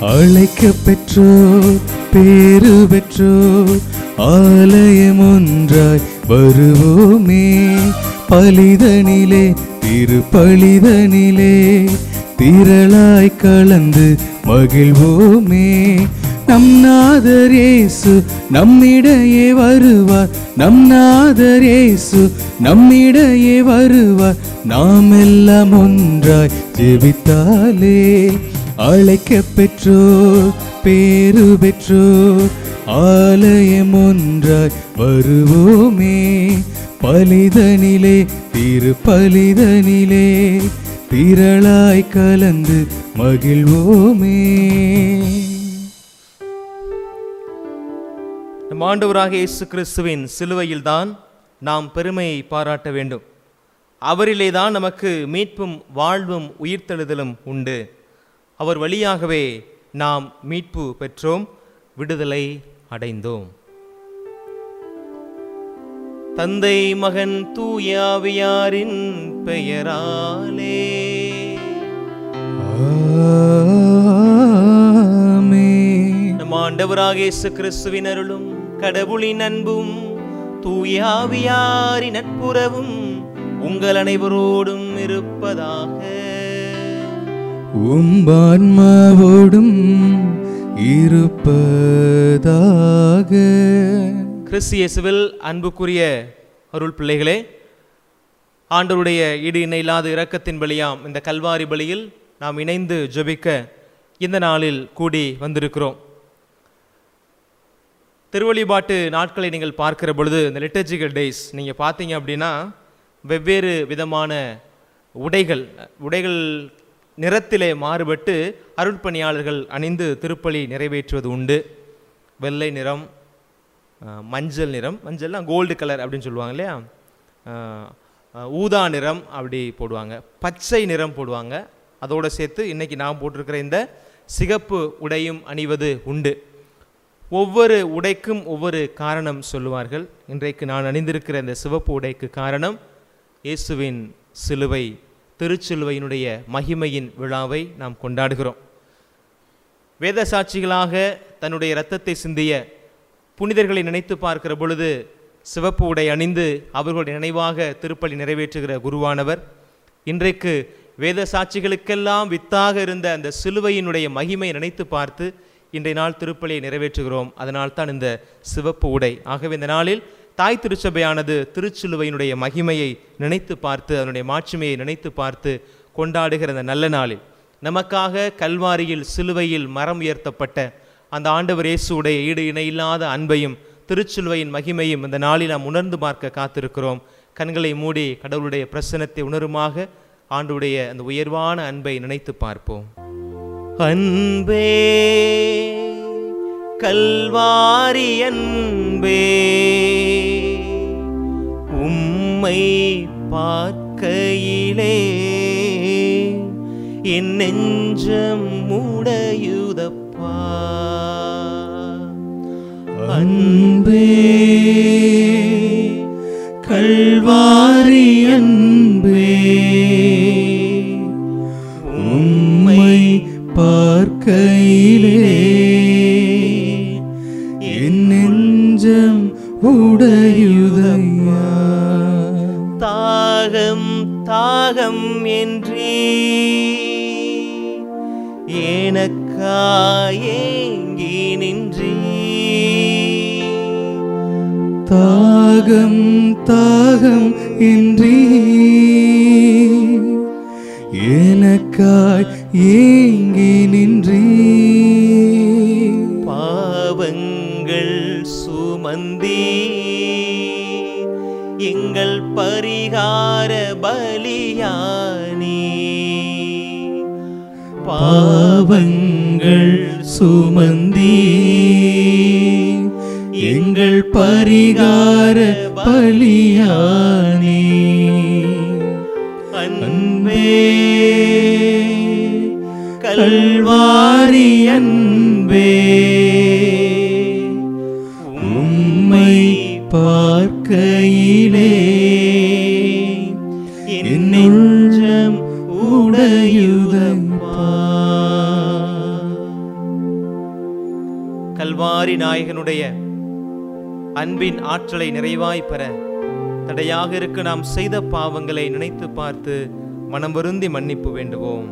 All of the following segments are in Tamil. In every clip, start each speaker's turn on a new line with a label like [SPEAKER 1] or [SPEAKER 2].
[SPEAKER 1] அழைக்க பெற்றோர் பேரு பெற்றோர் ஆலயம் ஒன்றாய் வருவோமே பலிதனிலே திருப்பலிதனிலே திரளாய் கலந்து மகிழ்வோமே நம் நாதர் இயேசு நம்மிடையே வருவார் நம் நாதர் இயேசு நம்மிடையே வருவார் நாம் எல்லாம் ஒன்றாய் ஜெபித்தாலே அழைக்க பெற்றோர் பேரு பெற்றோர் ஆலயம் ஒன்றாய் வருவோமே பலிதனிலே திருப்பலிதனிலே திரளாய் கலந்து மகிழ்வோமே
[SPEAKER 2] நம் ஆண்டவராக இயேசு கிறிஸ்துவின் சிலுவையில்தான் நாம் பெருமையை பாராட்ட வேண்டும் அவரிலே தான் நமக்கு மீட்பும் வாழ்வும் உயிர்த்தெழுதலும் உண்டு அவர் வழியாகவே நாம் மீட்பு பெற்றோம் விடுதலை அடைந்தோம் தந்தை மகன் தூயாவியாரின் பெயராலே
[SPEAKER 1] ஆமென்.
[SPEAKER 2] நம் ஆண்டவராக இயேசு கிறிஸ்துவின் அருளும் கடவுளின் அன்பும் தூயாவியாரின் நட்புறவும் உங்கள் அனைவரோடும் இருப்பதாக
[SPEAKER 1] உம்பான்மாவோடும் இருப்பதாக
[SPEAKER 2] கிறிஸ்து இயேசுவில் அன்புக்குரிய அருள் பிள்ளைகளே ஆண்டவருடைய ஈடு இணையில்லாத இரக்கத்தின் பலியாம் இந்த கல்வாரி பலியில் நாம் இணைந்து ஜெபிக்க இந்த நாளில் கூடி வந்திருக்கிறோம் திருவழிபாட்டு நாட்களை நீங்கள் பார்க்கிற பொழுது இந்த லிட்டர்ஜிக்கல் டேஸ் நீங்கள் பார்த்தீங்க அப்படின்னா வெவ்வேறு விதமான உடைகள் உடைகள் நிறத்திலே மாறுபட்டு அருட்பணியாளர்கள் அணிந்து திருப்பலி நிறைவேற்றுவது உண்டு வெள்ளை நிறம் அஹ், மஞ்சள் நிறம் மஞ்சள்லாம் கோல்டு கலர் அப்படின்னு சொல்லுவாங்க இல்லையா அஹ், அஹ், ஊதா நிறம் அப்படி போடுவாங்க பச்சை நிறம் போடுவாங்க அதோடு சேர்த்து இன்னைக்கு நான் போட்டிருக்கிற இந்த சிகப்பு உடையும் அணிவது உண்டு ஒவ்வொரு உடைக்கும் ஒவ்வொரு காரணம் சொல்லுவார்கள் இன்றைக்கு நான் அணிந்திருக்கிற இந்த சிவப்பு உடைக்கு காரணம் இயேசுவின் சிலுவை திருச்சிலுவையினுடைய மகிமையின் விழாவை நாம் கொண்டாடுகிறோம் வேத சாட்சிகளாக தன்னுடைய இரத்தத்தை சிந்திய புனிதர்களை நினைத்து பார்க்கிற பொழுது சிவப்பு உடை அணிந்து அவர்களுடைய நினைவாக திருப்பலி நிறைவேற்றுகிற குருவானவர் இன்றைக்கு வேத சாட்சிகளுக்கெல்லாம் வித்தாக இருந்த அந்த சிலுவையினுடைய மகிமை நினைத்து பார்த்து இன்றைய நாள் திருப்பலியை நிறைவேற்றுகிறோம் அதனால் தான் இந்த சிவப்பு உடை ஆகவே இந்த நாளில் தாய் திருச்சபையானது திருச்சிலுவையினுடைய மகிமையை நினைத்து பார்த்து அதனுடைய மாட்சிமையை நினைத்து பார்த்து கொண்டாடுகிற அந்த நல்ல நாளில் நமக்காக கல்வாரியில் சிலுவையில் மரம் உயர்த்தப்பட்ட அந்த ஆண்டவர் இயேசுடைய ஈடு இணையில்லாத அன்பையும் திருச்சிலுவையின் மகிமையும் இந்த நாளில் நாம் உணர்ந்து பார்க்க காத்திருக்கிறோம் கண்களை மூடி கடவுளுடைய பிரசனத்தை உணருமாக ஆண்டுடைய அந்த உயர்வான அன்பை நினைத்து பார்ப்போம் அன்பே கல்வாரி அன்பே உம்மை பார்க்கையிலே என் நெஞ்சம் முடையுதப்பா
[SPEAKER 1] அன்பே கல்வாரி அன்பே உம்மை பார்க்கையிலே என் நெஞ்சம் உடையுதையா
[SPEAKER 2] தாகம் தாகம் என்றே எனக்காயேங்கி நின்றே
[SPEAKER 1] தாகம் தாகம் இன்றி எனக்காய் ஏங்கி நின்றி
[SPEAKER 2] பாவங்கள் சுமந்தே எங்கள் பரிகார பலியானே
[SPEAKER 1] பாவங்கள் சுமந்தி எங்கள் பரிகார பலியானே
[SPEAKER 2] அன்பே
[SPEAKER 1] கல்வாரி அன்பே உம்மை பார்க்கையிலே என் நெஞ்சம் உடையுதப்பா
[SPEAKER 2] கல்வாரி நாயகனுடைய அன்பின் ஆற்றலை நிறைவாய் பெற தடையாக இருக்க நாம் செய்த பாவங்களை நினைத்து பார்த்து மனம் வருந்தி மன்னிப்பு வேண்டுவோம்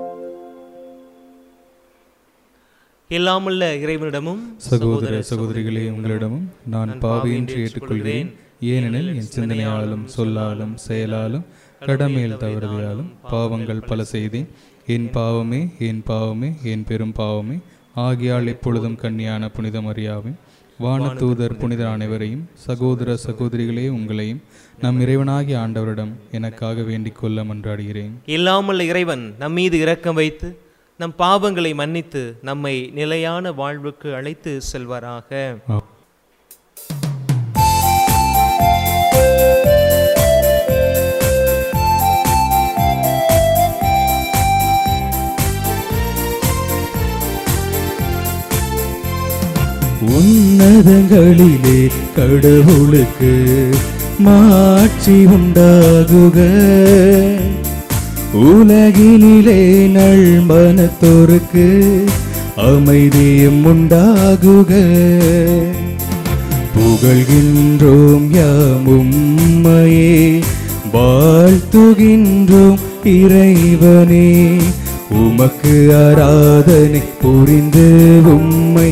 [SPEAKER 2] இல்லாமல்ல இறைவனிடமும்
[SPEAKER 1] சகோதர சகோதரிகளே உங்களிடமும் நான் பாவியின்றி ஏற்றுக்கொள்கிறேன் ஏனெனில் என் சிந்தனையாலும் சொல்லாலும் செயலாலும் கடமையில் தவறுதையாலும் பாவங்கள் பல செய்தேன் என் பாவமே என் பாவமே என் பெரும் பாவமே ஆகியால் எப்பொழுதும் கன்னியான புனித மரியாவே வானதூதர் புனிதர் அனைவரையும் சகோதர சகோதரிகளே உங்களையும் நம் இறைவனாகிய ஆண்டவரிடம் எனக்காக வேண்டிக் கொள்ள மன்றாடுகிறேன்
[SPEAKER 2] இல்லாமல் இறைவன் நம் மீது இரக்கம் வைத்து நம் பாவங்களை மன்னித்து நம்மை நிலையான வாழ்வுக்கு அழைத்து செல்வாராக
[SPEAKER 1] ஆ- உன்னதங்களிலே கடவுளுக்கு மாட்சி உண்டாகுக உலகினிலே நல்மனத்தோருக்கு அமைதியும் உண்டாகுக புகழ்கின்றோம் யாம் உம்மையே வாழ்த்துகின்றோம் இறைவனே உமக்கு ஆராதனை புரிந்து உம்மை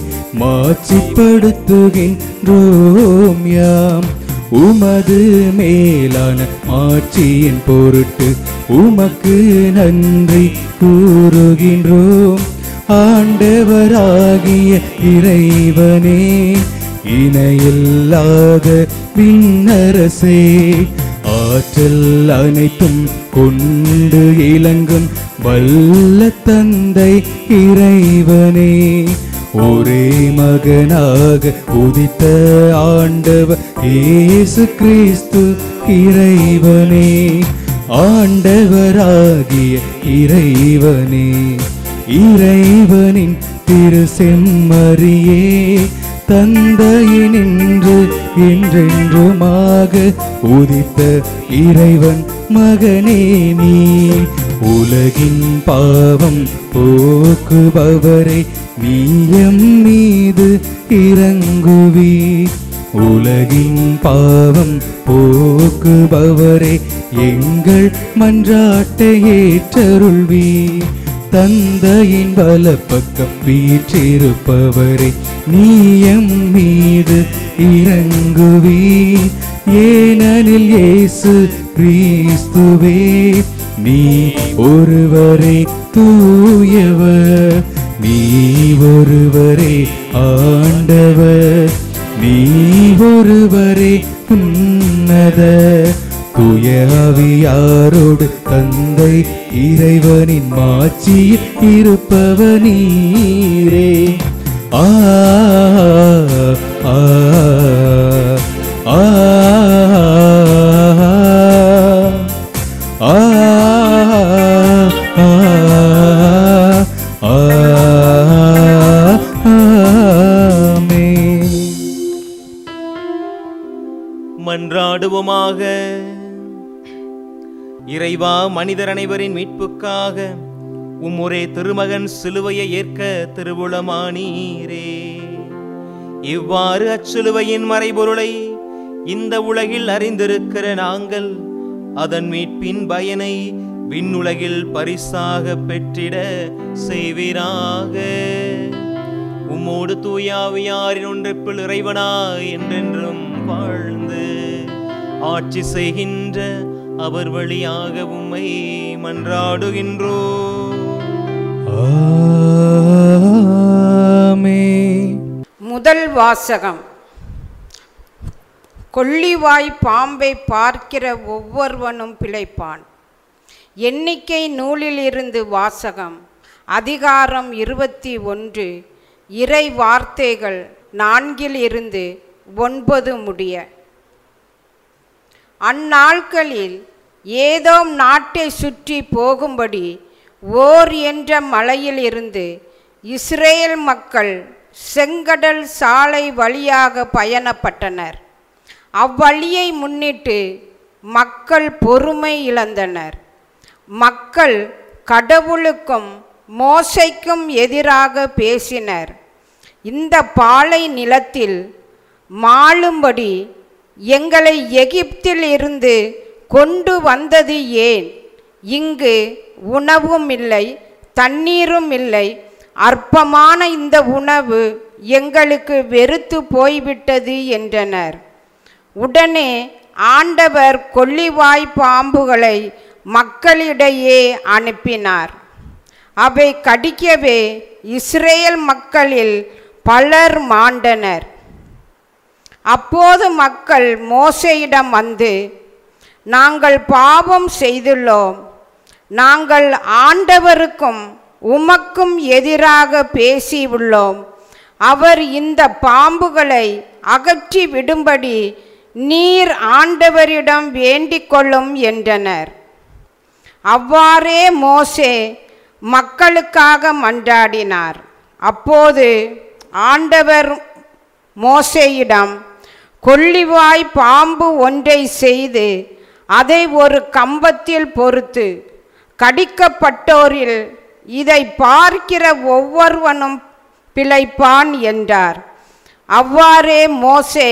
[SPEAKER 1] மாட்சிப்படுத்துகின்றோம் யாம் உமது மேலான ஆட்சியின் பொருட்டு உமக்கு நன்றி கூறுகின்றோம் ஆண்டவராகிய இறைவனே இணையில்லாத விண்ணரசே ஆற்றல் அனைத்தும் கொண்டு இலங்கும் வல்ல தந்தை இறைவனே ஒரே மகனாக உதித்த ஆண்டவர் இயேசு கிறிஸ்து இறைவனே ஆண்டவராகிய இறைவனே இறைவனின் திரு செம்மறியே தந்தையினின்று என்றென்றுமாக உதித்த இறைவன் மகனே நீ உலகின் பாவம் போக்குபவரை நீயம் மீது இறங்குவி உலகின் பாவம் போக்குபவரே எங்கள் மன்றாட்டை ஏற்றருள்வி தந்தையின் வலப்பக்கம் வீற்றிருப்பவரே நீயம் மீது இறங்குவி ஏனெனில் இயேசு கிறிஸ்துவே நீ ஒருவரே தூயவர் நீ ஒருவரே ஆண்டவர் நீ ஒருவரே உன்னத துயவியாரோடு தந்தை இறைவனின் மாட்சியில் இருப்பவ நீரே ஆ ஆ ஆ ஆ ஆ ஆமென்.
[SPEAKER 2] மன்றாடுவோமாக இறைவா மனிதர் அனைவரின் மீட்புக்காக உம் ஒரே திருமகன் சிலுவையை ஏற்க திருவுளமானீரே இவ்வாறு அச்சிலுவையின் மறைபொருளை இந்த உலகில் அறிந்திருக்கிற நாங்கள் அதன் மீட்பின் பயனை விண்ணுலகில் பரிசாக பெற்றிட செய்வீராக உம்மோடு தூயாவியாரின் ஒன்றிப்பில் இறைவனாய் என்றென்றும் வாழ்ந்து ஆட்சி செய்கின்ற அவர் வழியாக உம்மை மன்றாடுகின்றோ
[SPEAKER 1] ஆமென்.
[SPEAKER 3] முதல் வாசகம் கொள்ளிவாய் பாம்பை பார்க்கிற ஒவ்வொருவனும் பிழைப்பான் எண்ணிக்கை நூலிலிருந்து வாசகம் அதிகாரம் இருபத்தி ஒன்று இறை வார்த்தைகள் நான்கில் இருந்து ஒன்பது முடிய அந்நாட்களில் ஏதோம் நாட்டை சுற்றி போகும்படி ஓர் என்ற மலையில் இருந்து இஸ்ரேல் மக்கள் செங்கடல் சாலை வழியாக பயணப்பட்டனர் அவ்வழியை முன்னிட்டு மக்கள் பொறுமை இழந்தனர் மக்கள் கடவுளுக்கும் மோசைக்கும் எதிராக பேசினர் இந்த பாலை நிலத்தில் மாளும்படி எங்களை எகிப்தில் இருந்து கொண்டு வந்தது ஏன் இங்கு உணவும் இல்லை தண்ணீரும் இல்லை அற்பமான இந்த உணவு எங்களுக்கு வெறுத்து போய்விட்டது என்றனர் உடனே ஆண்டவர் கொள்ளிவாய் பாம்புகளை மக்களிடையே அனுப்பினார் அவை கடிக்கவே இஸ்ரேல் மக்களில் பலர் மாண்டனர் அப்போது மக்கள் மோசையிடம் வந்து நாங்கள் பாவம் செய்துள்ளோம் நாங்கள் ஆண்டவருக்கும் உமக்கும் எதிராக பேசியுள்ளோம் அவர் இந்த பாம்புகளை அகற்றி விடும்படி நீர் ஆண்டவரிடம் வேண்டிக் கொள்ளும் என்றனர் அவ்வாறே மோசே மக்களுக்காக மன்றாடினார் அப்போது ஆண்டவர் மோசேயிடம் கொள்ளிவாய் பாம்பு ஒன்றை செய்து அதை ஒரு கம்பத்தில் பொறுத்து கடிக்கப்பட்டோரில் இதை பார்க்கிற ஒவ்வொருவனும் பிழைப்பான் என்றார் அவ்வாறே மோசே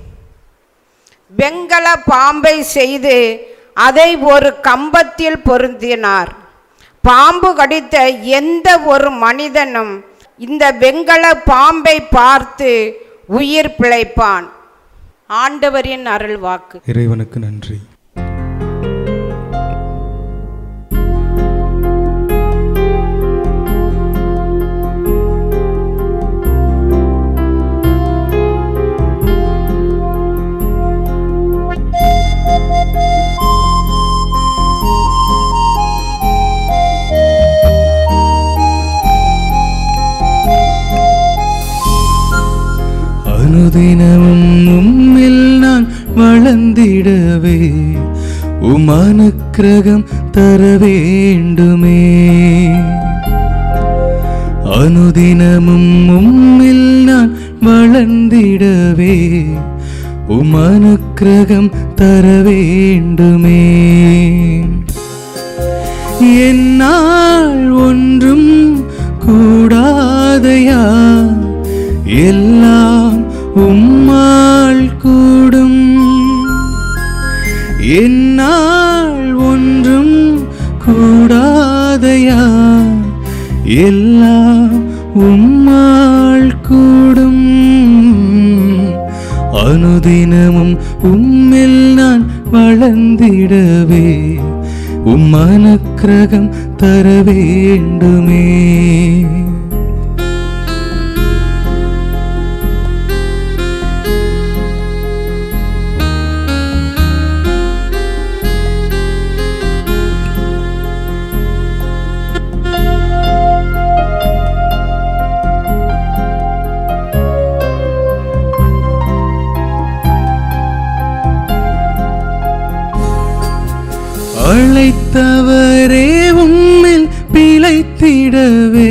[SPEAKER 3] வெங்கல பாம்பை செய்து அதை ஒரு கம்பத்தில் பொருந்தினார் பாம்பு கடித்த எந்த ஒரு மனிதனும் இந்த வெங்கல பாம்பை பார்த்து உயிர் பிழைப்பான் ஆண்டவரின் அருள்வாக்கு
[SPEAKER 1] இறைவனுக்கு நன்றி அனுதினமும் உம்மில் நான் வளர்ந்திடவே உம் அனுக்கிரகம் தர வேண்டுமே அனுதினமும் உம்மில் நான் வளர்ந்திடவே உம் அனுக்கிரகம் தர வேண்டுமே என்னால் ஒன்றும் கூடாதையா எல்லாம் உம்மால் கூடும் என்னால் ஒன்றும் கூடாதையா எல்லாம் உம்மால் கூடும் அனுதினமும் உம்மில் நான் வளர்ந்திடவே உம் அனுக்கிரகம் தர வேண்டுமே அழைத்தவரே உம்மில் பிழைத்திடவே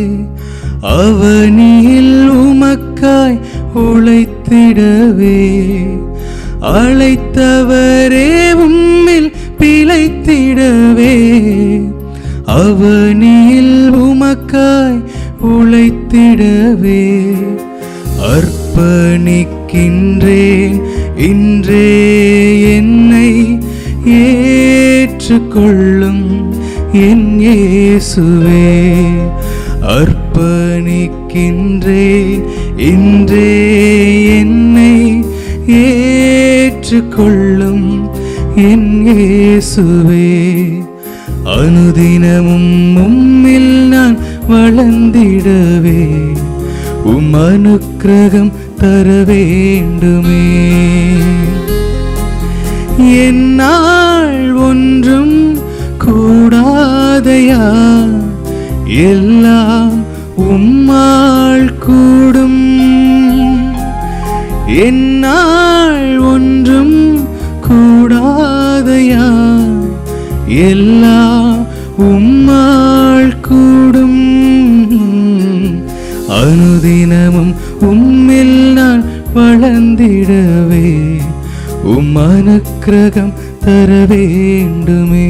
[SPEAKER 1] அவனில் உமக்காய் உழைத்திடவே அழைத்தவரே உம்மில் பிழைத்திடவே அவனில் உமக்காய் உழைத்திடவே அர்ப்பணிக்கின்றேன் இன்றே என்னை ஏற்றுக்கொள்ளும் என் இயேசுவே அர்ப்பணிக்கின்றேன் இன்றே என்னை ஏற்றுக்கொள்ளும் என் இயேசுவே அனுதினமும் உம்மில் நான் வளர்ந்திடவே உம் அனுக்கிரகம் தர வேண்டுமே என்னால் ஒன்றும் கூடாதையா எல்லாம் உம்மால் கூடும் என்னால் ஒன்றும் கூடாதையா எல்லாம் உம்மால் கூடும் அனுதினமும் உம்மில் நான் வளர்ந்திடவே உம் அனுக்கிரகம் தர வேண்டுமே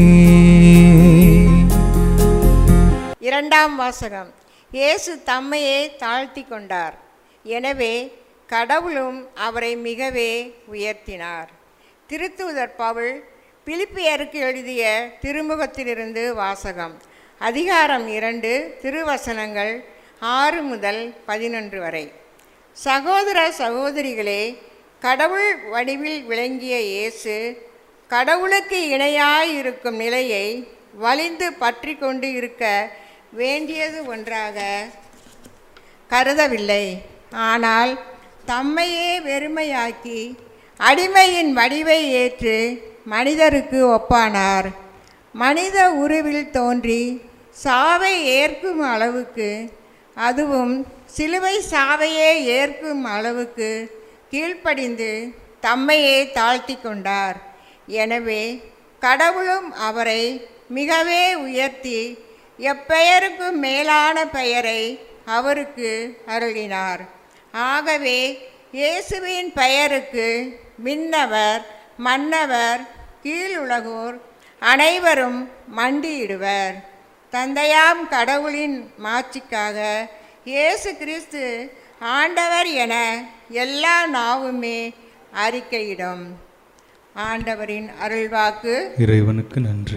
[SPEAKER 4] இரண்டாம் வாசகம் இயேசு தம்மையே தாழ்த்தி கொண்டார் எனவே கடவுளும் அவரை மிகவே உயர்த்தினார் திருத்தூதர் பவுல் பிலிப்பியருக்கு எழுதிய திருமுகத்திலிருந்து வாசகம் அதிகாரம் இரண்டு திருவசனங்கள் ஆறு முதல் பதினொன்று வரை சகோதர சகோதரிகளே கடவுள் வடிவில் விளங்கிய இயேசு கடவுளுக்கு இணையாயிருக்கும் நிலையை வலிந்து பற்றி கொண்டு இருக்க வேண்டியது ஒன்றாக கருதவில்லை ஆனால் தம்மையே வெறுமையாக்கி அடிமையின் வடிவை ஏற்று மனிதருக்கு ஒப்பானார் மனித உருவில் தோன்றி சாவை ஏற்கும் அளவுக்கு அதுவும் சிலுவை சாவையே ஏற்கும் அளவுக்கு கீழ்ப்படிந்து தம்மையே தாழ்த்தி கொண்டார் எனவே கடவுளும் அவரை மிகவே உயர்த்தி எப்பெயருக்கும் மேலான பெயரை அவருக்கு அருளினார் ஆகவே இயேசுவின் பெயருக்கு விண்ணவர் மன்னவர் கீழுலகோர் அனைவரும் மண்டியிடுவர் தந்தையாம் கடவுளின் மாட்சிக்காக இயேசு கிறிஸ்து ஆண்டவர் என எல்லா நாவுமே அறிக்கையிடும் ஆண்டவரின் அருள்வாக்கு
[SPEAKER 1] இறைவனுக்கு நன்றி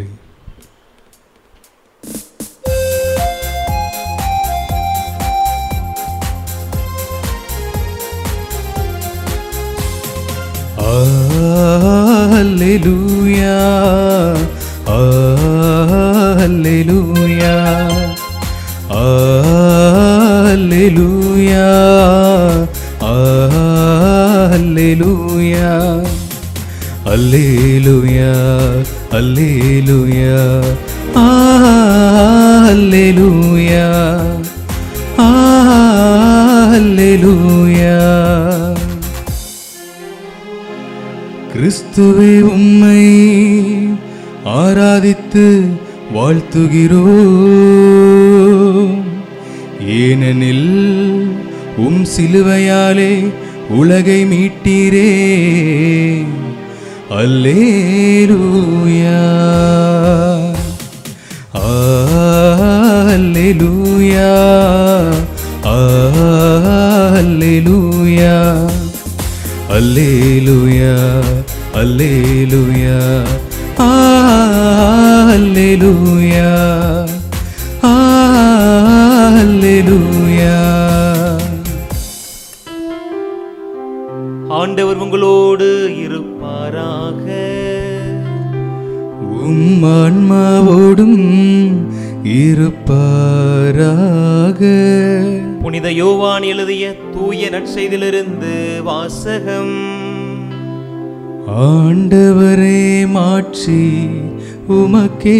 [SPEAKER 1] Alleluia, Alleluia, Alleluia, Alleluia, Alleluia, Alleluia, Alleluia, Alleluia. கிறிஸ்துவே உம்மை ஆராதித்து வாழ்த்துகிறோம் ஏனெனில் உம் சிலுவையாலே உலகை மீட்டீரே அல்லேலூயா அல்லேலூயா அல்லேலூயா அல்லேலூயா அல்லேலூயா அல்லேலூயா அல்லேலூயா
[SPEAKER 2] ஆண்டவர் உங்களோடு இருப்பாராக
[SPEAKER 1] உம் ஆன்மாவோடும் இருப்பாராக
[SPEAKER 2] புனித யோவான் எழுதிய தூய நற்செய்திலிருந்து வாசகம்
[SPEAKER 1] ஆண்டவரே மாட்சி உமக்கே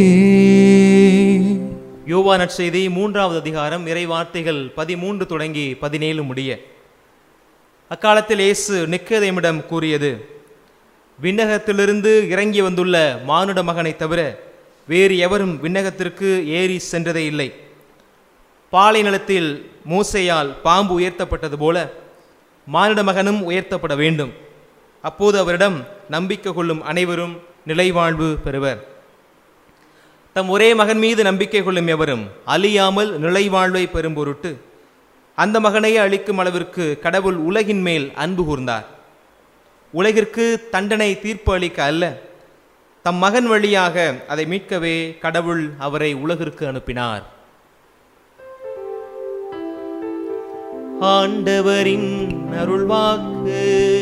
[SPEAKER 2] யோவா நற்செய்தி மூன்றாவது அதிகாரம் இறை வார்த்தைகள் பதிமூன்று தொடங்கி பதினேழு முடிய அக்காலத்தில் இயேசு நிக்கதேமிடம் கூறியது விண்ணகத்திலிருந்து இறங்கி வந்துள்ள மானுட மகனை தவிர வேறு எவரும் விண்ணகத்திற்கு ஏறி சென்றதே இல்லை பாலை நிலத்தில் மூசையால் பாம்பு உயர்த்தப்பட்டது போல மானிட மகனும் உயர்த்தப்பட வேண்டும் அப்போது அவரிடம் நம்பிக்கை கொள்ளும் அனைவரும் நிலைவாழ்வு பெறுவர் தம் ஒரே மகன் மீது நம்பிக்கை கொள்ளும் எவரும் அழியாமல் நிலைவாழ்வை பெறும் பொருட்டு அந்த மகனையே அளிக்கும் அளவிற்கு கடவுள் உலகின் மேல் அன்பு கூர்ந்தார் உலகிற்கு தண்டனை தீர்ப்பு அளிக்க அல்ல தம் மகன் வழியாக அதை மீட்கவே கடவுள் அவரை உலகிற்கு அனுப்பினார் ஆண்டவரின் அருள்வாக்கு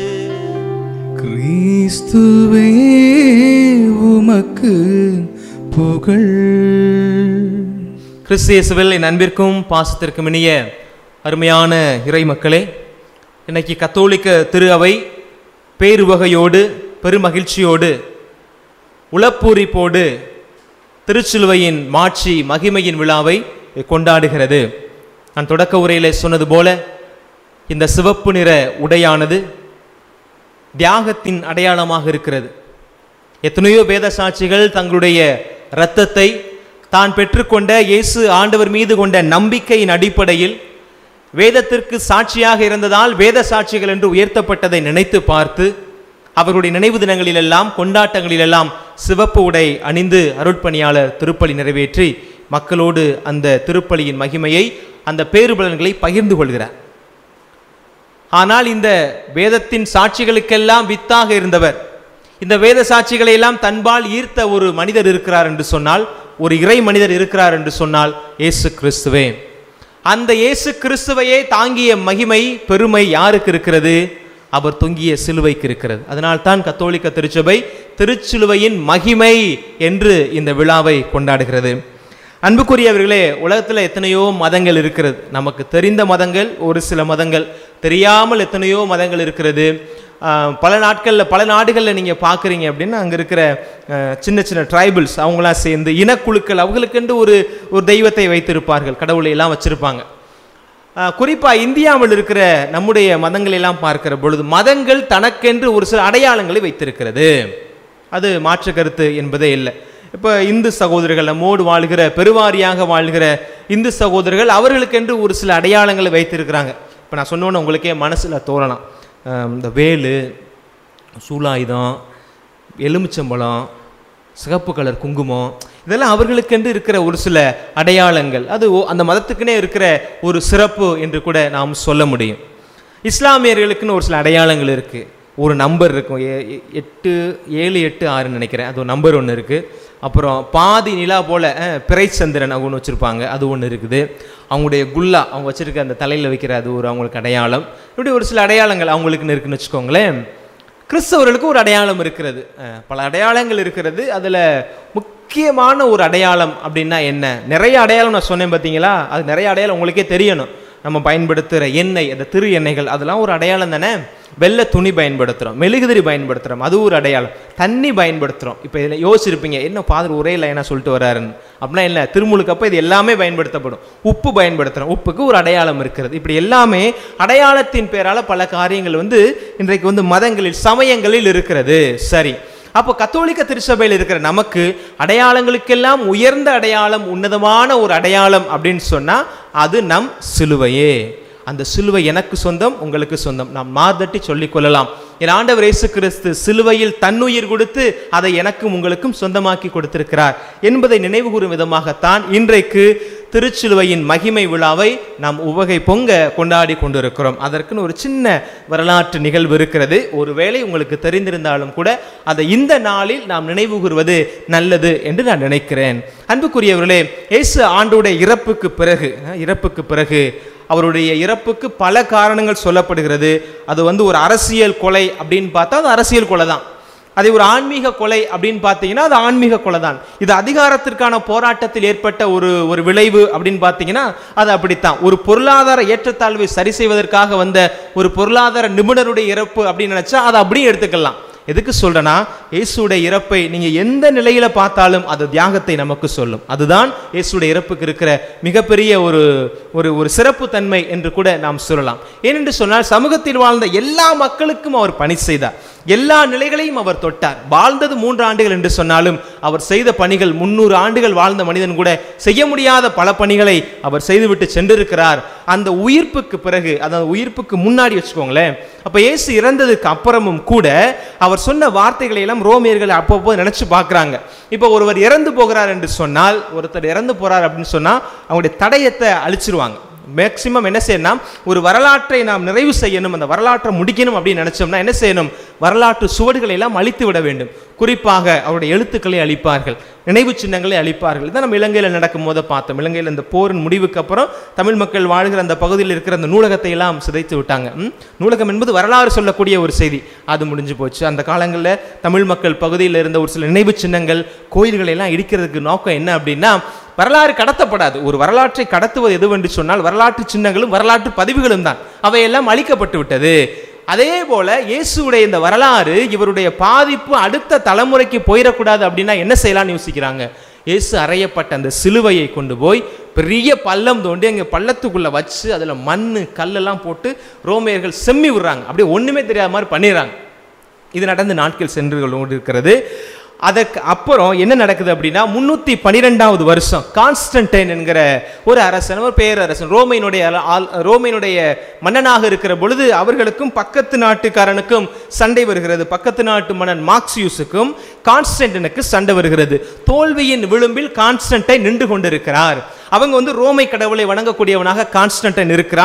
[SPEAKER 1] கிறிஸ்துவே உமக்கு புகழ்
[SPEAKER 2] கிறிஸ்தியேசுவில் என் அன்பிற்கும் பாசத்திற்கும் இனிய அருமையான இறை மக்களே இன்னைக்கு கத்தோலிக்க திரு அவை பேருவகையோடு பெருமகிழ்ச்சியோடு உளப்பூரிப்போடு திருச்சிலுவையின் மாட்சி மகிமையின் விழாவை கொண்டாடுகிறது நான் தொடக்க உரையிலே சொன்னது போல இந்த சிவப்பு நிற உடையானது தியாகத்தின் அடையாளமாக இருக்கிறது எத்தனையோ வேத சாட்சிகள் தங்களுடைய இரத்தத்தை தான் பெற்றுக்கொண்ட இயேசு ஆண்டவர் மீது கொண்ட நம்பிக்கையின் அடிப்படையில் வேதத்திற்கு சாட்சியாக இருந்ததால் வேத சாட்சிகள் என்று உயர்த்தப்பட்டதை நினைத்து பார்த்து அவர்களுடைய நினைவு தினங்களிலெல்லாம் கொண்டாட்டங்களிலெல்லாம் சிவப்பு உடை அணிந்து அருட்பணியாளர் திருப்பலி நிறைவேற்றி மக்களோடு அந்த திருப்பலியின் மகிமையை அந்த பேருபலன்களை பகிர்ந்து கொள்கிறார் ஆனால் இந்த வேதத்தின் சாட்சிகளுக்கெல்லாம் வித்தாக இருந்தவர் இந்த வேத சாட்சிகளை எல்லாம் தன்பால் ஈர்த்த ஒரு மனிதர் இருக்கிறார் என்று சொன்னால் ஒரு இறை மனிதர் இருக்கிறார் என்று சொன்னால் இயேசு கிறிஸ்துவே அந்த இயேசு கிறிஸ்துவையே தாங்கிய மகிமை பெருமை யாருக்கு இருக்கிறது அவர் தொங்கிய சிலுவைக்கு இருக்கிறது அதனால் தான் கத்தோலிக்க திருச்சபை திருச்சிலுவையின் மகிமை என்று இந்த விழாவை கொண்டாடுகிறது அன்புக்குரியவர்களே உலகத்தில் எத்தனையோ மதங்கள் இருக்கிறது நமக்கு தெரிந்த மதங்கள் ஒரு சில மதங்கள் தெரியாமல் எத்தனையோ மதங்கள் இருக்கிறது ஆஹ் பல நாட்களில் பல நாடுகளில் நீங்கள் பார்க்குறீங்க அப்படின்னா அங்கே இருக்கிற ஆஹ் சின்ன சின்ன ட்ரைபிள்ஸ் அவங்களாம் சேர்ந்து இனக்குழுக்கள் அவங்களுக்கென்று ஒரு ஒரு தெய்வத்தை வைத்திருப்பார்கள் கடவுளை எல்லாம் வச்சிருப்பாங்க குறிப்பாக இந்தியாவில் இருக்கிற நம்முடைய மதங்களை எல்லாம் பார்க்கிற பொழுது மதங்கள் தனக்கென்று ஒரு சில அடையாளங்களை வைத்திருக்கிறது அது மாற்று கருத்து என்பதே இல்லை இப்போ இந்து சகோதரர்கள் நம்மோடு வாழ்கிற பெருவாரியாக வாழ்கிற இந்து சகோதரர்கள் அவர்களுக்கென்று ஒரு சில அடையாளங்களை வைத்திருக்கிறாங்க இப்போ நான் சொன்னோன்னே உங்களுக்கே மனசில் தோறலாம் அஹ் இந்த வேலு சூலாயுதம் எலுமிச்சம்பழம் சிகப்பு கலர் குங்குமம் இதெல்லாம் அவர்களுக்கென்று இருக்கிற ஒரு சில அடையாளங்கள் அது ஓ- அந்த மதத்துக்குனே இருக்கிற ஒரு சிறப்பு என்று கூட நாம் சொல்ல முடியும் இஸ்லாமியர்களுக்குன்னு ஒரு சில அடையாளங்கள் இருக்குது ஒரு நம்பர் இருக்கும் எ- எ- எட்டு ஏழு எட்டு ஆறுன்னு நினைக்கிறேன் அது ஒரு நம்பர் ஒன்று இருக்குது அப்புறம் பாதி நிலா போல் பிறைச்சந்திரன் அவங்க ஒன்று வச்சுருப்பாங்க அது ஒன்று இருக்குது அவங்களுடைய குல்லா அவங்க வச்சுருக்க அந்த தலையில் வைக்கிற அது ஒரு அவங்களுக்கு அடையாளம் இப்படி ஒரு சில அடையாளங்கள் அவங்களுக்குன்னு இருக்குன்னு வச்சுக்கோங்களேன் கிறிஸ்தவர்களுக்கு ஒரு அடையாளம் இருக்கிறது அஹ் பல அடையாளங்கள் இருக்கிறது அதில் முக்கியமான ஒரு அடையாளம் அப்படின்னா என்ன நிறைய அடையாளம் நான் சொன்னேன் பார்த்தீங்களா அது நிறைய அடையாளம் உங்களுக்கே தெரியணும் நம்ம பயன்படுத்துகிற எண்ணெய் அந்த திரு எண்ணெய்கள் அதெல்லாம் ஒரு அடையாளம் தானே வெள்ளை துணி பயன்படுத்துகிறோம் மெழுகுதிரி பயன்படுத்துகிறோம் அது ஒரு அடையாளம் தண்ணி பயன்படுத்துகிறோம் இப்போ இதில் யோசிச்சிருப்பீங்க என்ன ஃபாதர் ஒரே லைனாக சொல்லிட்டு வராருன்னு அப்படின்னா இல்லை திருமுழுக்கப்போ இது எல்லாமே பயன்படுத்தப்படும் உப்பு பயன்படுத்துகிறோம் உப்புக்கு ஒரு அடையாளம் இருக்கிறது இப்படி எல்லாமே அடையாளத்தின் பேரால் பல காரியங்கள் வந்து இன்றைக்கு வந்து மதங்களில் சமயங்களில் இருக்கிறது சரி அப்போ கத்தோலிக்க திருச்சபையில் இருக்கிற நமக்கு அடையாளங்களுக்கெல்லாம் உயர்ந்த அடையாளம் உன்னதமான ஒரு அடையாளம் அப்படின்னு சொன்னா அது நம் சிலுவையே அந்த சிலுவை எனக்கு சொந்தம் உங்களுக்கு சொந்தம் நாம் மார்தட்டி சொல்லிக் கொள்ளலாம் என் ஆண்டவர் இயேசு கிறிஸ்து சிலுவையில் தன்னுயிர் கொடுத்து அதை எனக்கும் உங்களுக்கும் சொந்தமாக்கி கொடுத்திருக்கிறார் என்பதை நினைவுகூரும் விதமாகத்தான் இன்றைக்கு திருச்சிலுவையின் மகிமை விழாவை நாம் உவகை பொங்க கொண்டாடி கொண்டிருக்கிறோம் அதற்குன்னு ஒரு சின்ன வரலாற்று நிகழ்வு இருக்கிறது ஒருவேளை உங்களுக்கு தெரிந்திருந்தாலும் கூட அதை இந்த நாளில் நாம் நினைவு கூறுவது நல்லது என்று நான் நினைக்கிறேன் அன்புக்குரியவர்களே இயேசு ஆண்டோடைய இறப்புக்கு பிறகு அஹ், இறப்புக்கு பிறகு அவருடைய இறப்புக்கு பல காரணங்கள் சொல்லப்படுகிறது அது வந்து ஒரு அரசியல் கொலை அப்படின்னு பார்த்தா அது அரசியல் கொலை தான் அதை ஒரு ஆன்மீக கொலை அப்படின்னு பார்த்தீங்கன்னா அது ஆன்மீக கொலை தான் இது அதிகாரத்திற்கான போராட்டத்தில் ஏற்பட்ட ஒரு ஒரு விளைவு அப்படின்னு பார்த்தீங்கன்னா அது அப்படித்தான் ஒரு பொருளாதார ஏற்றத்தாழ்வை சரி செய்வதற்காக வந்த ஒரு பொருளாதார நிபுணருடைய இறப்பு அப்படின்னு நினைச்சா அதை அப்படியே எடுத்துக்கலாம் எதுக்கு சொல்றேன்னா இயேசுடைய இறப்பை நீங்க எந்த நிலையில பார்த்தாலும் அது தியாகத்தை நமக்கு சொல்லும் அதுதான் இயேசுடைய இறப்புக்கு இருக்கிற மிகப்பெரிய ஒரு ஒரு ஒரு சிறப்பு தன்மை என்று கூட நாம் சொல்லலாம் ஏனென்று சொன்னால் சமூகத்தில் வாழ்ந்த எல்லா மக்களுக்கும் அவர் பணி செய்தார் எல்லா நிலைகளையும் அவர் தொட்டார் வாழ்ந்தது மூன்று ஆண்டுகள் என்று சொன்னாலும் அவர் செய்த பணிகள் முன்னூறு ஆண்டுகள் வாழ்ந்த மனிதன் கூட செய்ய முடியாத பல பணிகளை அவர் செய்துவிட்டு சென்றிருக்கிறார் அந்த உயிர்ப்புக்கு பிறகு அந்த உயிர்ப்புக்கு முன்னாடி வச்சுக்கோங்களேன் அப்ப இயேசு இறந்ததுக்கு அப்புறமும் கூட அவர் சொன்ன வார்த்தைகளை எல்லாம் ரோமியர்கள் அப்பப்போ நினைச்சு பார்க்கறாங்க இப்போ ஒருவர் இறந்து போகிறார் என்று சொன்னால் ஒருத்தர் இறந்து போறார் அப்படின்னு சொன்னா அவங்களுடைய தடயத்தை அழிச்சிருவாங்க மேக்சிமம் என்ன செய்யணும் ஒரு வரலாற்றை நாம் நிறைவு செய்யணும் அந்த வரலாற்றை முடிக்கணும் அப்படின்னு நினைச்சோம்னா என்ன செய்யணும் வரலாற்று சுவடுகளை எல்லாம் அழித்து விட வேண்டும் குறிப்பாக அவருடைய எழுத்துக்களை அழிப்பார்கள் நினைவு சின்னங்களை அழிப்பார்கள் இதான் நம்ம இலங்கையில் நடக்கும் போது பார்த்தோம் இலங்கையில் இந்த போரின் முடிவுக்கு அப்புறம் தமிழ் மக்கள் வாழ்கிற அந்த பகுதியில் இருக்கிற அந்த நூலகத்தை எல்லாம் சிதைத்து விட்டாங்க ம்? நூலகம் என்பது வரலாறு சொல்லக்கூடிய ஒரு செய்தி அது முடிஞ்சு போச்சு அந்த காலங்களில் தமிழ் மக்கள் பகுதியில் இருந்த ஒரு சில நினைவு சின்னங்கள் கோயில்களை எல்லாம் இடிக்கிறதுக்கு நோக்கம் என்ன அப்படின்னா வரலாறு கடத்தப்படாது ஒரு வரலாற்றை கடத்துவது எதுவென்று சொன்னால் வரலாற்று சின்னங்களும் வரலாற்று பதிவுகளும் தான் அவையெல்லாம் அழிக்கப்பட்டு விட்டது அதே போல இயேசுடைய இந்த வரலாறு இவருடைய பாதிப்பு அடுத்த தலைமுறைக்கு போயிடக்கூடாது அப்படின்னா என்ன செய்யலாம்னு யோசிக்கிறாங்க இயேசு அறையப்பட்ட அந்த சிலுவையை கொண்டு போய் பெரிய பள்ளம் தோண்டி அங்கே பள்ளத்துக்குள்ள வச்சு அதில் மண் கல்லெல்லாம் போட்டு ரோமையர்கள் செம்மி விடுறாங்க அப்படியே ஒண்ணுமே தெரியாத மாதிரி பண்ணிடுறாங்க இது நடந்து நாட்கள் சென்று கொண்டு இருக்கிறது அதற்கு அப்புறம் என்ன நடக்குது அப்படின்னா முன்னூத்தி பனிரெண்டாவது வருஷம் கான்ஸ்டன்டைன் என்கிற ஒரு அரசன் ஒரு பேரரசன் ரோமையினுடைய ஆள்- ரோமையினுடைய மன்னனாக இருக்கிற பொழுது அவர்களுக்கும் பக்கத்து நாட்டுக்காரனுக்கும் சண்டை வருகிறது பக்கத்து நாட்டு மன்னன் மார்க்சியூஸுக்கும் கான்ஸ்டன்டைனுக்கு சண்டை வருகிறது தோல்வியின் விளிம்பில் கான்ஸ்டன்டைன் நின்று கொண்டிருக்கிறார் அவங்க வந்து ரோமை கடவுளை வணங்கக்கூடியவனாக கான்ஸ்டன்டைன் இருக்கிறான்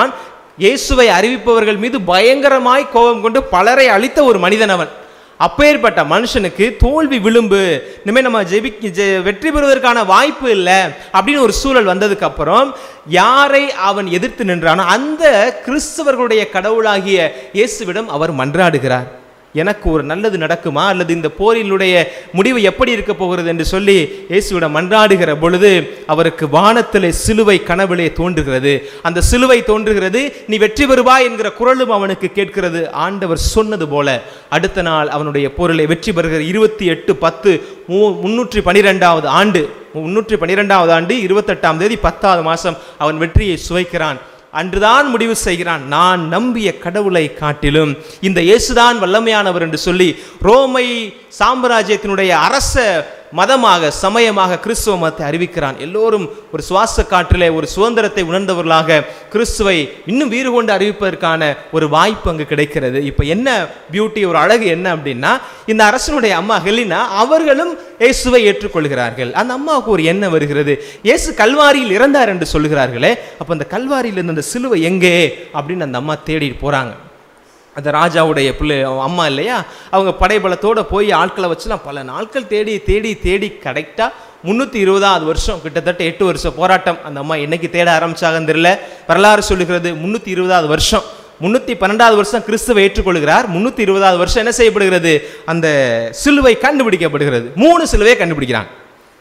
[SPEAKER 2] இயேசுவை அறிவிப்பவர்கள் மீது பயங்கரமாய் கோபம் கொண்டு பலரை அழித்த ஒரு மனிதன் அவன் அப்பேற்பட்ட மனுஷனுக்கு தோல்வி விளிம்பு இனிமேல் நம்ம ஜெபி ஜெ- வெற்றி பெறுவதற்கான வாய்ப்பு இல்லை அப்படின்னு ஒரு சூழல் வந்ததுக்கு அப்புறம் யாரை அவன் எதிர்த்து நின்றானோ அந்த கிறிஸ்தவர்களுடைய கடவுளாகிய இயேசுவிடம் அவர் மன்றாடுகிறார் எனக்கு ஒரு நல்லது நடக்குமா அல்லது இந்த போரினுடைய முடிவு எப்படி இருக்க போகிறது என்று சொல்லி இயேசுவிடம் மன்றாடுகிற பொழுது அவருக்கு வானத்திலே சிலுவை கனவிலே தோன்றுகிறது அந்த சிலுவை தோன்றுகிறது நீ வெற்றி பெறுவாய் என்கிற குரலும் அவனுக்கு கேட்கிறது ஆண்டவர் சொன்னது போல அடுத்த நாள் அவனுடைய போரிலே வெற்றி பெறுகிற இருபத்தி எட்டு பத்து மூ- முன்னூற்றி பனிரெண்டாவது ஆண்டு முன்னூற்றி பனிரெண்டாவது ஆண்டு இருபத்தெட்டாம் தேதி பத்தாவது மாதம் அவன் வெற்றியை சுவைக்கிறான் அன்றுதான் முடிவு செய்கிறான் நான் நம்பிய கடவுளை காட்டிலும் இந்த இயேசுதான் வல்லமையானவர் என்று சொல்லி ரோமை சாம்ராஜ்யத்தினுடைய அரச மதமாக சமயமாக கிறிஸ்துவ மதத்தை அறிவிக்கிறான் எல்லோரும் ஒரு சுவாச காற்றிலே ஒரு சுதந்திரத்தை உணர்ந்தவர்களாக கிறிஸ்துவை இன்னும் வீறு கொண்டு அறிவிப்பதற்கான ஒரு வாய்ப்பு அங்கு கிடைக்கிறது இப்போ என்ன பியூட்டி ஒரு அழகு என்ன அப்படின்னா இந்த அரசனுடைய அம்மா ஹெலினா அவர்களும் இயேசுவை ஏற்றுக்கொள்கிறார்கள் அந்த அம்மாவுக்கு ஒரு எண்ணம் வருகிறது இயேசு கல்வாரியில் இறந்தார் என்று சொல்லுகிறார்களே அப்போ அந்த கல்வாரியில் இருந்த அந்த சிலுவை எங்கே அப்படின்னு அந்த அம்மா தேடி போறாங்க அந்த ராஜாவுடைய பிள்ளை அவன் அம்மா இல்லையா அவங்க படைபலத்தோட போய் ஆட்களை வச்சுலாம் பல நாட்கள் தேடி தேடி தேடி கரெக்டாக முந்நூற்றி இருபதாவது வருஷம் கிட்டத்தட்ட எட்டு வருஷம் போராட்டம் அந்த அம்மா என்னைக்கு தேட ஆரம்பிச்சாங்கன்னு தெரியல வரலாறு சொல்லுகிறது முந்நூற்றி இருபதாவது வருஷம் முந்நூற்றி பன்னெண்டாவது வருஷம் கிறிஸ்துவை ஏற்றுக்கொள்கிறார் முந்நூற்றி இருபதாவது வருஷம் என்ன செய்யப்படுகிறது அந்த சிலுவை கண்டுபிடிக்கப்படுகிறது மூணு சிலுவையை கண்டுபிடிக்கிறாங்க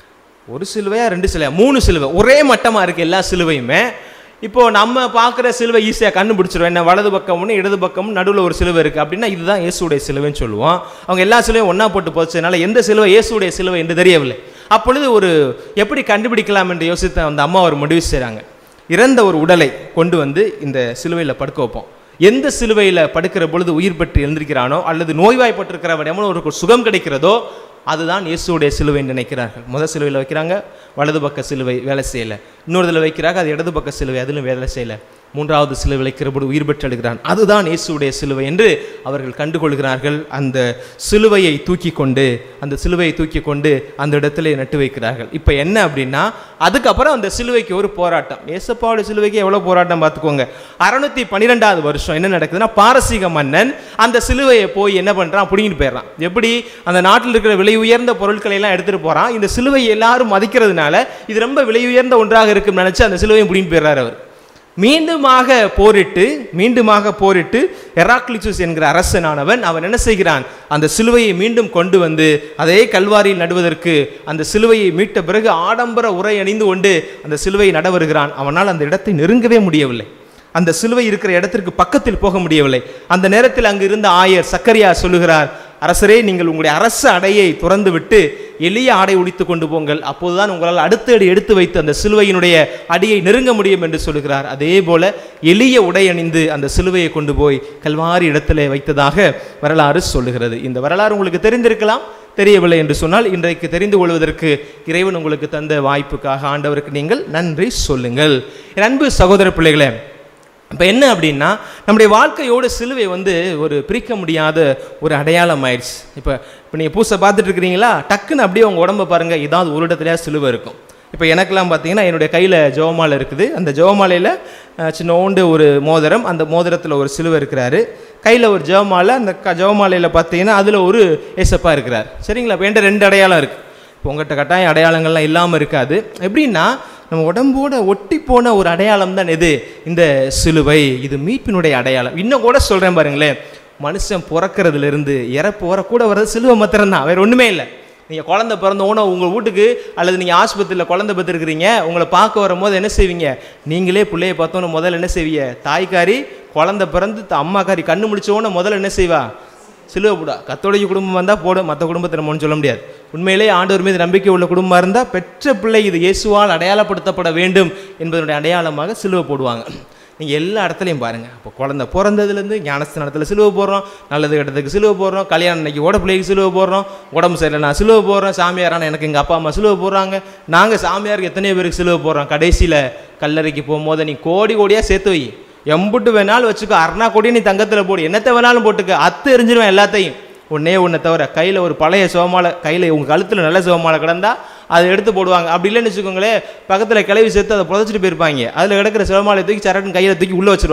[SPEAKER 2] ஒரு சிலுவையா ரெண்டு சிலுவையா மூணு சிலுவை ஒரே மட்டமாக இருக்குது எல்லா சிலுவையுமே இப்போ நம்ம பார்க்குற சிலுவை ஈஸியாக கண்டுபிடிச்சிருவோம் என்ன வலது பக்கம் ஒன்று இடது பக்கம் நடுவில் ஒரு சிலுவை இருக்குது அப்படின்னா இதுதான் இயேசுடைய சிலுவைன்னு சொல்லுவோம் அவங்க எல்லா சிலுவையும் ஒன்றா போட்டு போச்சதுனால எந்த சிலுவை இயேசுடைய சிலுவை என்று தெரியவில்லை அப்பொழுது ஒரு எப்படி கண்டுபிடிக்கலாம் என்று யோசித்த அந்த அம்மா ஒரு முடிவு செய்கிறாங்க இறந்த ஒரு உடலை கொண்டு வந்து இந்த சிலுவையில் படுக்க வைப்போம் எந்த சிலுவையில் படுக்கிற பொழுது உயிர் பெற்று எழுந்திருக்கிறானோ அல்லது நோய்வாய்ப்பட்டிருக்கிறவன் எவனோ ஒரு சுகம் கிடைக்கிறதோ அதுதான் இயேசுடைய சிலுவை என்று நினைக்கிறார்கள் முதல் சிலுவையில் வைக்கிறாங்க வலது பக்க சிலுவை வேலை செய்யலை இன்னொருதில் வைக்கிறாங்க அது இடது பக்க சிலுவை அதிலும் வேலை செய்யலை மூன்றாவது சிலுவை வைக்கிறபோது உயிர் பெற்று எழுகிறான் அதுதான் இயேசுடைய சிலுவை என்று அவர்கள் கண்டுகொள்கிறார்கள் அந்த சிலுவையை தூக்கி கொண்டு அந்த சிலுவையை தூக்கி கொண்டு அந்த இடத்துல நட்டு வைக்கிறார்கள் இப்போ என்ன அப்படின்னா அதுக்கப்புறம் அந்த சிலுவைக்கு ஒரு போராட்டம் ஏசப்பாவுடைய சிலுவைக்கு எவ்வளோ போராட்டம் பார்த்துக்கோங்க அறுநூத்தி பன்னிரெண்டாவது வருஷம் என்ன நடக்குதுன்னா பாரசீக மன்னன் அந்த சிலுவையை போய் என்ன பண்ணுறான் பிடிங்கிட்டு போயிடுறான் எப்படி அந்த நாட்டில் இருக்கிற விலை உயர்ந்த பொருட்களை எல்லாம் எடுத்துகிட்டு போகிறான் இந்த சிலுவை எல்லாரும் மதிக்கிறதுனால இது ரொம்ப விலை உயர்ந்த ஒன்றாக இருக்கும்னு நினச்சி அந்த சிலுவையும் பிடிங்கிட்டு போயிடுறாரு அவர் மீண்டுமாக போரிட்டு மீண்டுமாக போரிட்டு எராக்லிச்சுஸ் என்கிற அரசனானவன் அவன் என்ன செய்கிறான் அந்த சிலுவையை மீண்டும் கொண்டு வந்து அதே கல்வாரியில் நடுவதற்கு அந்த சிலுவையை மீட்ட பிறகு ஆடம்பர உரை அணிந்து கொண்டு அந்த சிலுவையை நட வருகிறான் அவனால் அந்த இடத்தை நெருங்கவே முடியவில்லை அந்த சிலுவை இருக்கிற இடத்திற்கு பக்கத்தில் போக முடியவில்லை அந்த நேரத்தில் அங்கு இருந்த ஆயர் சக்கரியா சொல்லுகிறார் அரசரே நீங்கள் உங்களுடைய அரச அடையை துறந்து விட்டு எளிய ஆடை உடித்து கொண்டு போங்கள் அப்போதுதான் உங்களால் அடுத்த அடி எடுத்து வைத்து அந்த சிலுவையினுடைய அடியை நெருங்க முடியும் என்று சொல்லுகிறார் அதே போல எளிய உடை அணிந்து அந்த சிலுவையை கொண்டு போய் கல்வாரி இடத்திலே வைத்ததாக வரலாறு சொல்லுகிறது இந்த வரலாறு உங்களுக்கு தெரிந்திருக்கலாம் தெரியவில்லை என்று சொன்னால் இன்றைக்கு தெரிந்து கொள்வதற்கு இறைவன் உங்களுக்கு தந்த வாய்ப்புக்காக ஆண்டவருக்கு நீங்கள் நன்றி சொல்லுங்கள் என் அன்பு சகோதர பிள்ளைகளே இப்போ என்ன அப்படின்னா நம்முடைய வாழ்க்கையோட சிலுவை வந்து ஒரு பிரிக்க முடியாத ஒரு அடையாளம் ஆயிடுச்சு இப்போ இப்போ நீங்கள் பூசை பார்த்துட்டு இருக்கிறீங்களா டக்குன்னு அப்படியே உங்கள் உடம்ப பாருங்கள் ஏதாவது ஒரு இடத்துலையா சிலுவை இருக்கும் இப்போ எனக்கெல்லாம் பார்த்தீங்கன்னா என்னுடைய கையில் ஜெவமாலை இருக்குது அந்த ஜெவமாலையில் சின்னோண்டு ஒரு மோதிரம் அந்த மோதிரத்தில் ஒரு சிலுவை இருக்கிறாரு கையில் ஒரு ஜெவமாலை அந்த க ஜெவமாலையில் பார்த்தீங்கன்னா அதில் ஒரு ஏசப்பா இருக்கிறார் சரிங்களா இப்போ என்கிட்ட ரெண்டு அடையாளம் இருக்குது இப்போ உங்கள்கிட்ட கட்டாயம் அடையாளங்கள்லாம் இல்லாமல் இருக்காது எப்படின்னா நம்ம உடம்போட ஒட்டி போன ஒரு அடையாளம் தான் எது இந்த சிலுவை இது மீட்பினுடைய அடையாளம் இன்னும் கூட சொல்கிறேன் பாருங்களேன் மனுஷன் பிறக்கிறதுலேருந்து இறப்பு வர கூட வர்றது சிலுவை மாத்திரம் தான் வேறு ஒன்றுமே இல்லை நீங்கள் குழந்தை பிறந்த உடனே உங்கள் வீட்டுக்கு அல்லது நீங்கள் ஆஸ்பத்திரியில் குழந்தை பெற்றிருக்கிறீங்க உங்களை பார்க்க வரும்போது என்ன செய்வீங்க நீங்களே பிள்ளைய பார்த்தோன்னு முதல்ல என்ன செய்வீங்க தாய்க்காரி குழந்தை பிறந்து த- அம்மாக்காரி கண்ணு முடிச்ச உடனே முதல்ல என்ன செய்வா சிலுவை போடா கத்தோடைய குடும்பம் வந்தால் போடும் மற்ற குடும்பத்தை நம்ம சொல்ல முடியாது உண்மையிலே ஆண்டவர் மீது நம்பிக்கை உள்ள குடும்பமாக இருந்தால் பெற்ற பிள்ளை இது இயேசுவால் அடையாளப்படுத்தப்பட வேண்டும் என்பதனுடைய அடையாளமாக சிலுவை போடுவாங்க நீங்கள் எல்லா இடத்துலையும் பாருங்கள் அப்போ குழந்தை பிறந்ததுலேருந்து ஞானஸ்தானத்தில் சிலுவை போடுறோம் நல்லது கெட்டதுக்கு சிலுவை போடுறோம் கல்யாணம் இன்னைக்கு ஓட பிள்ளைக்கு சிலுவை போடுறோம் உடம்பு சரியில்லை நான் சிலுவை போடுறோம் சாமியாரான எனக்கு எங்கள் அப்பா அம்மா சிலுவை போடுறாங்க நாங்கள் சாமியாருக்கு எத்தனை பேருக்கு சிலுவை போடுறோம் கடைசியில் கல்லறைக்கு போகும்போது நீ கோடி கோடியாக சேர்த்து வை எம்புட்டு வேணாலும் வச்சுக்கோ அருணா கொடி நீ தங்கத்தில் போடு என்னத்தை வேணாலும் போட்டுக்க அத்து எரிஞ்சிருவேன் எல்லாத்தையும் ஒன்னே ஒன்றை தவிர கையில் ஒரு பழைய சிவமாலை கையில் உங்கள் கழுத்தில் நல்ல சிவமாலை கிடந்தா அதை எடுத்து போடுவாங்க அப்படி இல்லைன்னு வச்சுக்கோங்களேன் பக்கத்தில் கிளவி சேர்த்து அதை புதைச்சிட்டு போயிருப்பாங்க அதில் கிடக்கிற சிவமாலை தூக்கி சரட்டுன்னு கையில் தூக்கி உள்ளே வச்சிருவாங்க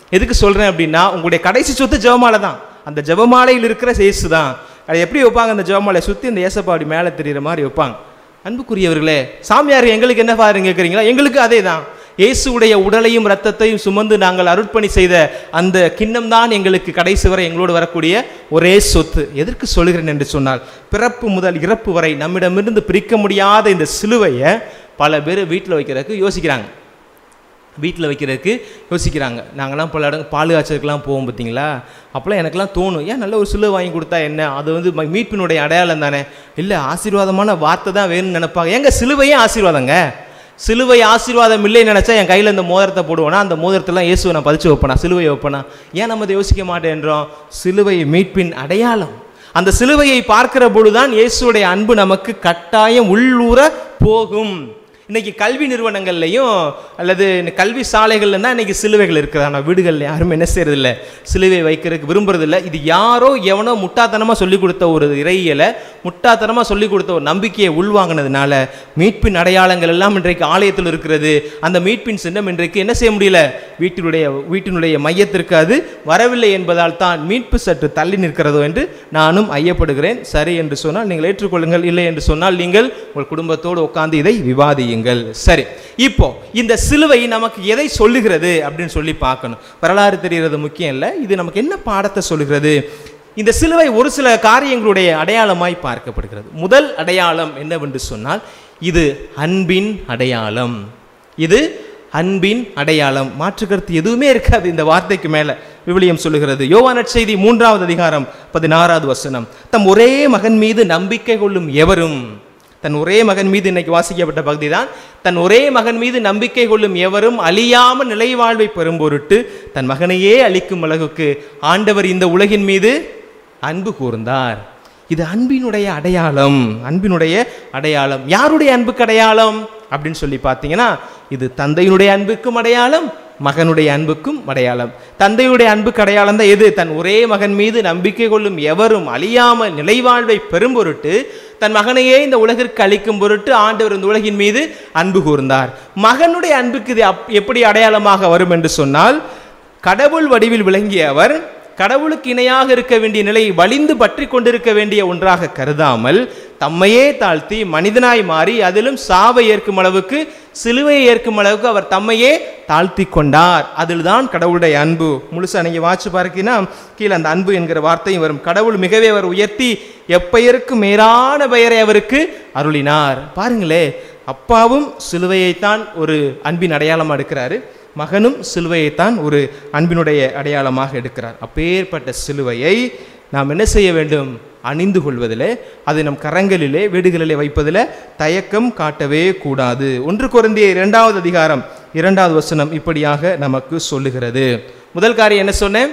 [SPEAKER 2] எதுக்கு சொல்கிறேன் அப்படின்னா உங்களுடைய கடைசி சொத்து ஜெபமாலை தான் அந்த ஜெபமாலையில் இருக்கிற இயேசு தான் அதை எப்படி வைப்பாங்க அந்த ஜெபமாலை சுற்றி இந்த ஏசப்பா அப்படி மேலே தெரியுற மாதிரி வைப்பாங்க அன்புக்குரியவர்களே சாமியார் எங்களுக்கு என்ன பாருங்க கேட்குறீங்களா எங்களுக்கு அதே தான் இயேசுவுடைய உடலையும் இரத்தத்தையும் சுமந்து நாங்கள் அருட்பணி செய்த அந்த கிண்ணம் தான் எங்களுக்கு கடைசி வரை எங்களோடு வரக்கூடிய ஒரே சொத்து எதற்கு சொல்கிறேன் என்று சொன்னால் பிறப்பு முதல் இறப்பு வரை நம்மிடமிருந்து பிரிக்க முடியாத இந்த சிலுவையை பல பேர் வீட்டில் வைக்கிறதுக்கு யோசிக்கிறாங்க வீட்டில் வைக்கிறதுக்கு யோசிக்கிறாங்க நாங்களாம் பல இடம் பால் காய்ச்சலுக்குலாம் போவோம் பார்த்தீங்களா அப்போலாம் எனக்கெல்லாம் தோணும் ஏன் நல்ல ஒரு சிலுவை வாங்கி கொடுத்தா என்ன அது வந்து ம- மீட்பினுடைய அடையாளம் தானே இல்லை ஆசீர்வாதமான வார்த்தை தான் வேணும்னு நினைப்பாங்க ஏங்க சிலுவையே ஆசீர்வாதங்க சிலுவை ஆசீர்வாதம் இல்லைன்னு நினச்சா என் கையில் இந்த மோதிரத்தை போடுவேனா அந்த மோதிரத்தெல்லாம் இயேசுவை நான் பதிச்சு வைப்பேனா சிலுவையை வைப்பேனா ஏன் நம்ம அதை யோசிக்க மாட்டேன்றோம் சிலுவை மீட்பின் அடையாளம் அந்த சிலுவையை பார்க்கிற பொழுதுதான் இயேசுடைய அன்பு நமக்கு கட்டாயம் உள்ளூர போகும் இன்னைக்கு கல்வி நிறுவனங்கள்லையும் அல்லது இந்த கல்வி சாலைகள்ல தான் இன்னைக்கு சிலுவைகள் இருக்குது ஆனால் வீடுகளில் யாரும் என்ன செய்யறதில்ல சிலுவை வைக்கிறதுக்கு விரும்புறதில்ல இது யாரோ எவனோ முட்டாத்தனமாக சொல்லி கொடுத்த ஒரு இறையியலை முட்டாத்தனமாக சொல்லி கொடுத்த ஒரு நம்பிக்கையை உள்வாங்கினதுனால மீட்பின் அடையாளங்கள் எல்லாம் இன்றைக்கு ஆலயத்தில் இருக்கிறது அந்த மீட்பின் சின்னம் இன்றைக்கு என்ன செய்ய முடியல வீட்டினுடைய வீட்டினுடைய மையத்திற்கு அது வரவில்லை என்பதால் தான் மீட்பு சற்று தள்ளி நிற்கிறதோ என்று நானும் ஐயப்படுகிறேன் சரி என்று சொன்னால் நீங்கள் ஏற்றுக்கொள்ளுங்கள் இல்லை என்று சொன்னால் நீங்கள் உங்கள் குடும்பத்தோடு உட்கார்ந்து இதை விவாதியுங்கள் சரி இப்போ இந்த சிலுவை நமக்கு எதை சொல்லுகிறது அப்படின்னு சொல்லி பார்க்கணும் வரலாறு தெரிகிறது முக்கியம் இல்லை இது நமக்கு என்ன பாடத்தை சொல்லுகிறது இந்த சிலுவை ஒரு சில காரியங்களுடைய அடையாளமாய் பார்க்கப்படுகிறது முதல் அடையாளம் என்னவென்று சொன்னால் இது அன்பின் அடையாளம் இது அன்பின் அடையாளம் மாற்று கருத்து எதுவுமே இருக்காது இந்த வார்த்தைக்கு மேல விவிலியம் சொல்லுகிறது யோவான் செய்தி மூன்றாவது அதிகாரம் பதினாறாவது வசனம் தம் ஒரே மகன் மீது நம்பிக்கை கொள்ளும் எவரும் தன் ஒரே மகன் மீது இன்னைக்கு வாசிக்கப்பட்ட பகுதி தான் தன் ஒரே மகன் மீது நம்பிக்கை கொள்ளும் எவரும் அழியாம நிலைவாழ்வை பெறும் பொருட்டு தன் மகனையே அளிக்கும் அளவுக்கு ஆண்டவர் இந்த உலகின் மீது அன்பு கூர்ந்தார் இது அன்பினுடைய அடையாளம் அன்பினுடைய அடையாளம் யாருடைய அன்புக்கு அடையாளம் அப்படின்னு சொல்லி பார்த்தீங்கன்னா இது தந்தையினுடைய அன்புக்கும் அடையாளம் மகனுடைய அன்புக்கும் அடையாளம் தந்தையுடைய அன்புக்கு அடையாளம் தான் எது தன் ஒரே மகன் மீது நம்பிக்கை கொள்ளும் எவரும் அழியாமல் நிலைவாழ்வை பெறும் பொருட்டு தன் மகனையே இந்த உலகிற்கு அளிக்கும் பொருட்டு ஆண்டவர் இந்த உலகின் மீது அன்பு கூர்ந்தார் மகனுடைய அன்புக்கு இது அப்- எப்படி அடையாளமாக வரும் என்று சொன்னால் கடவுள் வடிவில் விளங்கிய அவர் கடவுளுக்கு இணையாக இருக்க வேண்டிய நிலையை வலிந்து பற்றி கொண்டிருக்க வேண்டிய ஒன்றாக கருதாமல் தம்மையே தாழ்த்தி மனிதனாய் மாறி அதிலும் சாவை ஏற்கும் அளவுக்கு சிலுவையை ஏற்கும் அளவுக்கு அவர் தம்மையே தாழ்த்தி கொண்டார் அதில் தான் கடவுளுடைய அன்பு முழுசா நீங்க வாட்சி பார்க்கினா கீழே அந்த அன்பு என்கிற வார்த்தையும் வரும் கடவுள் மிகவே அவர் உயர்த்தி எப்பெயருக்கு மேலான பெயரை அவருக்கு அருளினார் பாருங்களே அப்பாவும் சிலுவையைத்தான் ஒரு அன்பின் அடையாளமாக எடுக்கிறாரு மகனும் சிலுவையைத்தான் ஒரு அன்பினுடைய அடையாளமாக எடுக்கிறார் அப்பேற்பட்ட சிலுவையை நாம் என்ன செய்ய வேண்டும் அணிந்து கொள்வதிலே அது நம் கரங்களிலே வீடுகளிலே வைப்பதில் தயக்கம் காட்டவே கூடாது ஒன்று குறைந்திய இரண்டாவது அதிகாரம் இரண்டாவது வசனம் இப்படியாக நமக்கு சொல்லுகிறது முதல் காரியம் என்ன சொன்னேன்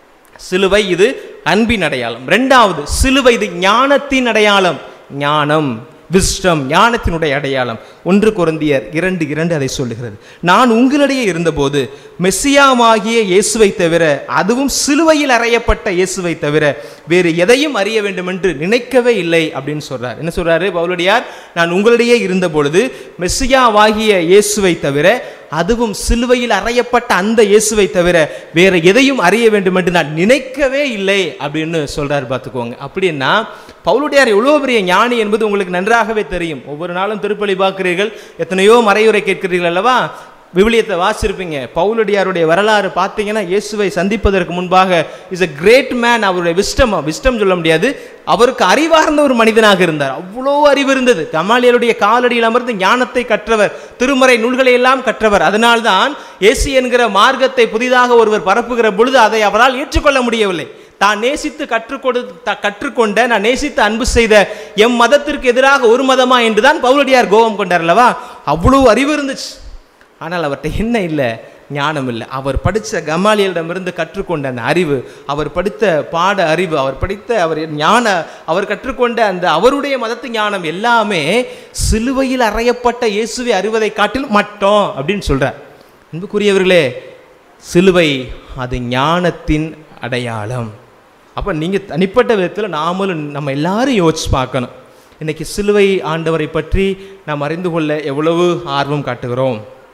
[SPEAKER 2] சிலுவை இது அன்பின் அடையாளம் ரெண்டாவது சிலுவை இது ஞானத்தின் அடையாளம் ஞானம் விஸ்டம் ஞானத்தினுடைய அடையாளம் ஒன்று குருந்தியர் இரண்டு இரண்டு அதை சொல்லுகிறது நான் உங்களிடையே இருந்தபோது மெஸ்ஸியாமாகிய இயேசுவை தவிர அதுவும் சிலுவையில் அறையப்பட்ட இயேசுவை தவிர வேறு எதையும் அறிய வேண்டும் என்று நினைக்கவே இல்லை அப்படின்னு சொல்றார் என்ன சொல்றாரு பவுலடியார் நான் உங்களிடையே இருந்த பொழுது மெஸ்ஸியாவாகிய இயேசுவை தவிர அதுவும் சிலுவையில் அறையப்பட்ட அந்த இயேசுவை தவிர வேற எதையும் அறிய வேண்டும் என்று நான் நினைக்கவே இல்லை அப்படின்னு சொல்றாரு பார்த்துக்கோங்க அப்படின்னா பவுலுடையார் எவ்வளோ பெரிய ஞானி என்பது உங்களுக்கு நன்றாகவே தெரியும் ஒவ்வொரு நாளும் திருப்பலி பார்க்கிறீர்கள் எத்தனையோ மறையுரை கேட்கிறீர்கள் அல்லவா விவிலியத்தை வாசிச்சிருப்பீங்க பவுலடியாருடைய வரலாறு பார்த்தீங்கன்னா இயேசுவை சந்திப்பதற்கு முன்பாக இஸ் a கிரேட் மேன் அவருடைய விஸ்டம் விஸ்டம் சொல்ல முடியாது அவருக்கு அறிவார்ந்த ஒரு மனிதனாக இருந்தார் அவ்வளோ அறிவு இருந்தது கமாலியருடைய காலடியில் அமர்ந்து ஞானத்தை கற்றவர் திருமறை நூல்களை எல்லாம் கற்றவர் அதனால்தான் இயேசு என்கிற மார்க்கத்தை புதிதாக ஒருவர் பரப்புகிற பொழுது அதை அவரால் ஏற்றுக்கொள்ள முடியவில்லை தான் நேசித்து கற்றுக்கொடு த- கற்றுக்கொண்ட நான் நேசித்து அன்பு செய்த எம் மதத்திற்கு எதிராக ஒரு மதமா என்றுதான் பவுலடியார் கோபம் கொண்டார் அல்லவா அவ்வளவு அறிவு இருந்துச்சு ஆனால் அவர்கிட்ட என்ன இல்லை ஞானம் இல்லை அவர் படித்த கமாலியலிடமிருந்து கற்றுக்கொண்ட அந்த அறிவு அவர் படித்த பாட அறிவு அவர் படித்த அவர் ஞான அவர் கற்றுக்கொண்ட அந்த அவருடைய மதத்து ஞானம் எல்லாமே சிலுவையில் அறையப்பட்ட இயேசுவை அறிவதை காட்டிலும் மட்டம் அப்படின்னு சொல்றார் அன்புக்குரியவர்களே சிலுவை அது ஞானத்தின் அடையாளம் அப்போ நீங்கள் தனிப்பட்ட விதத்தில் நாமளும் நம்ம எல்லாரும் யோசிச்சு பார்க்கணும் இன்னைக்கு சிலுவை ஆண்டவரை பற்றி நாம் அறிந்து கொள்ள எவ்வளவு ஆர்வம் காட்டுகிறோம்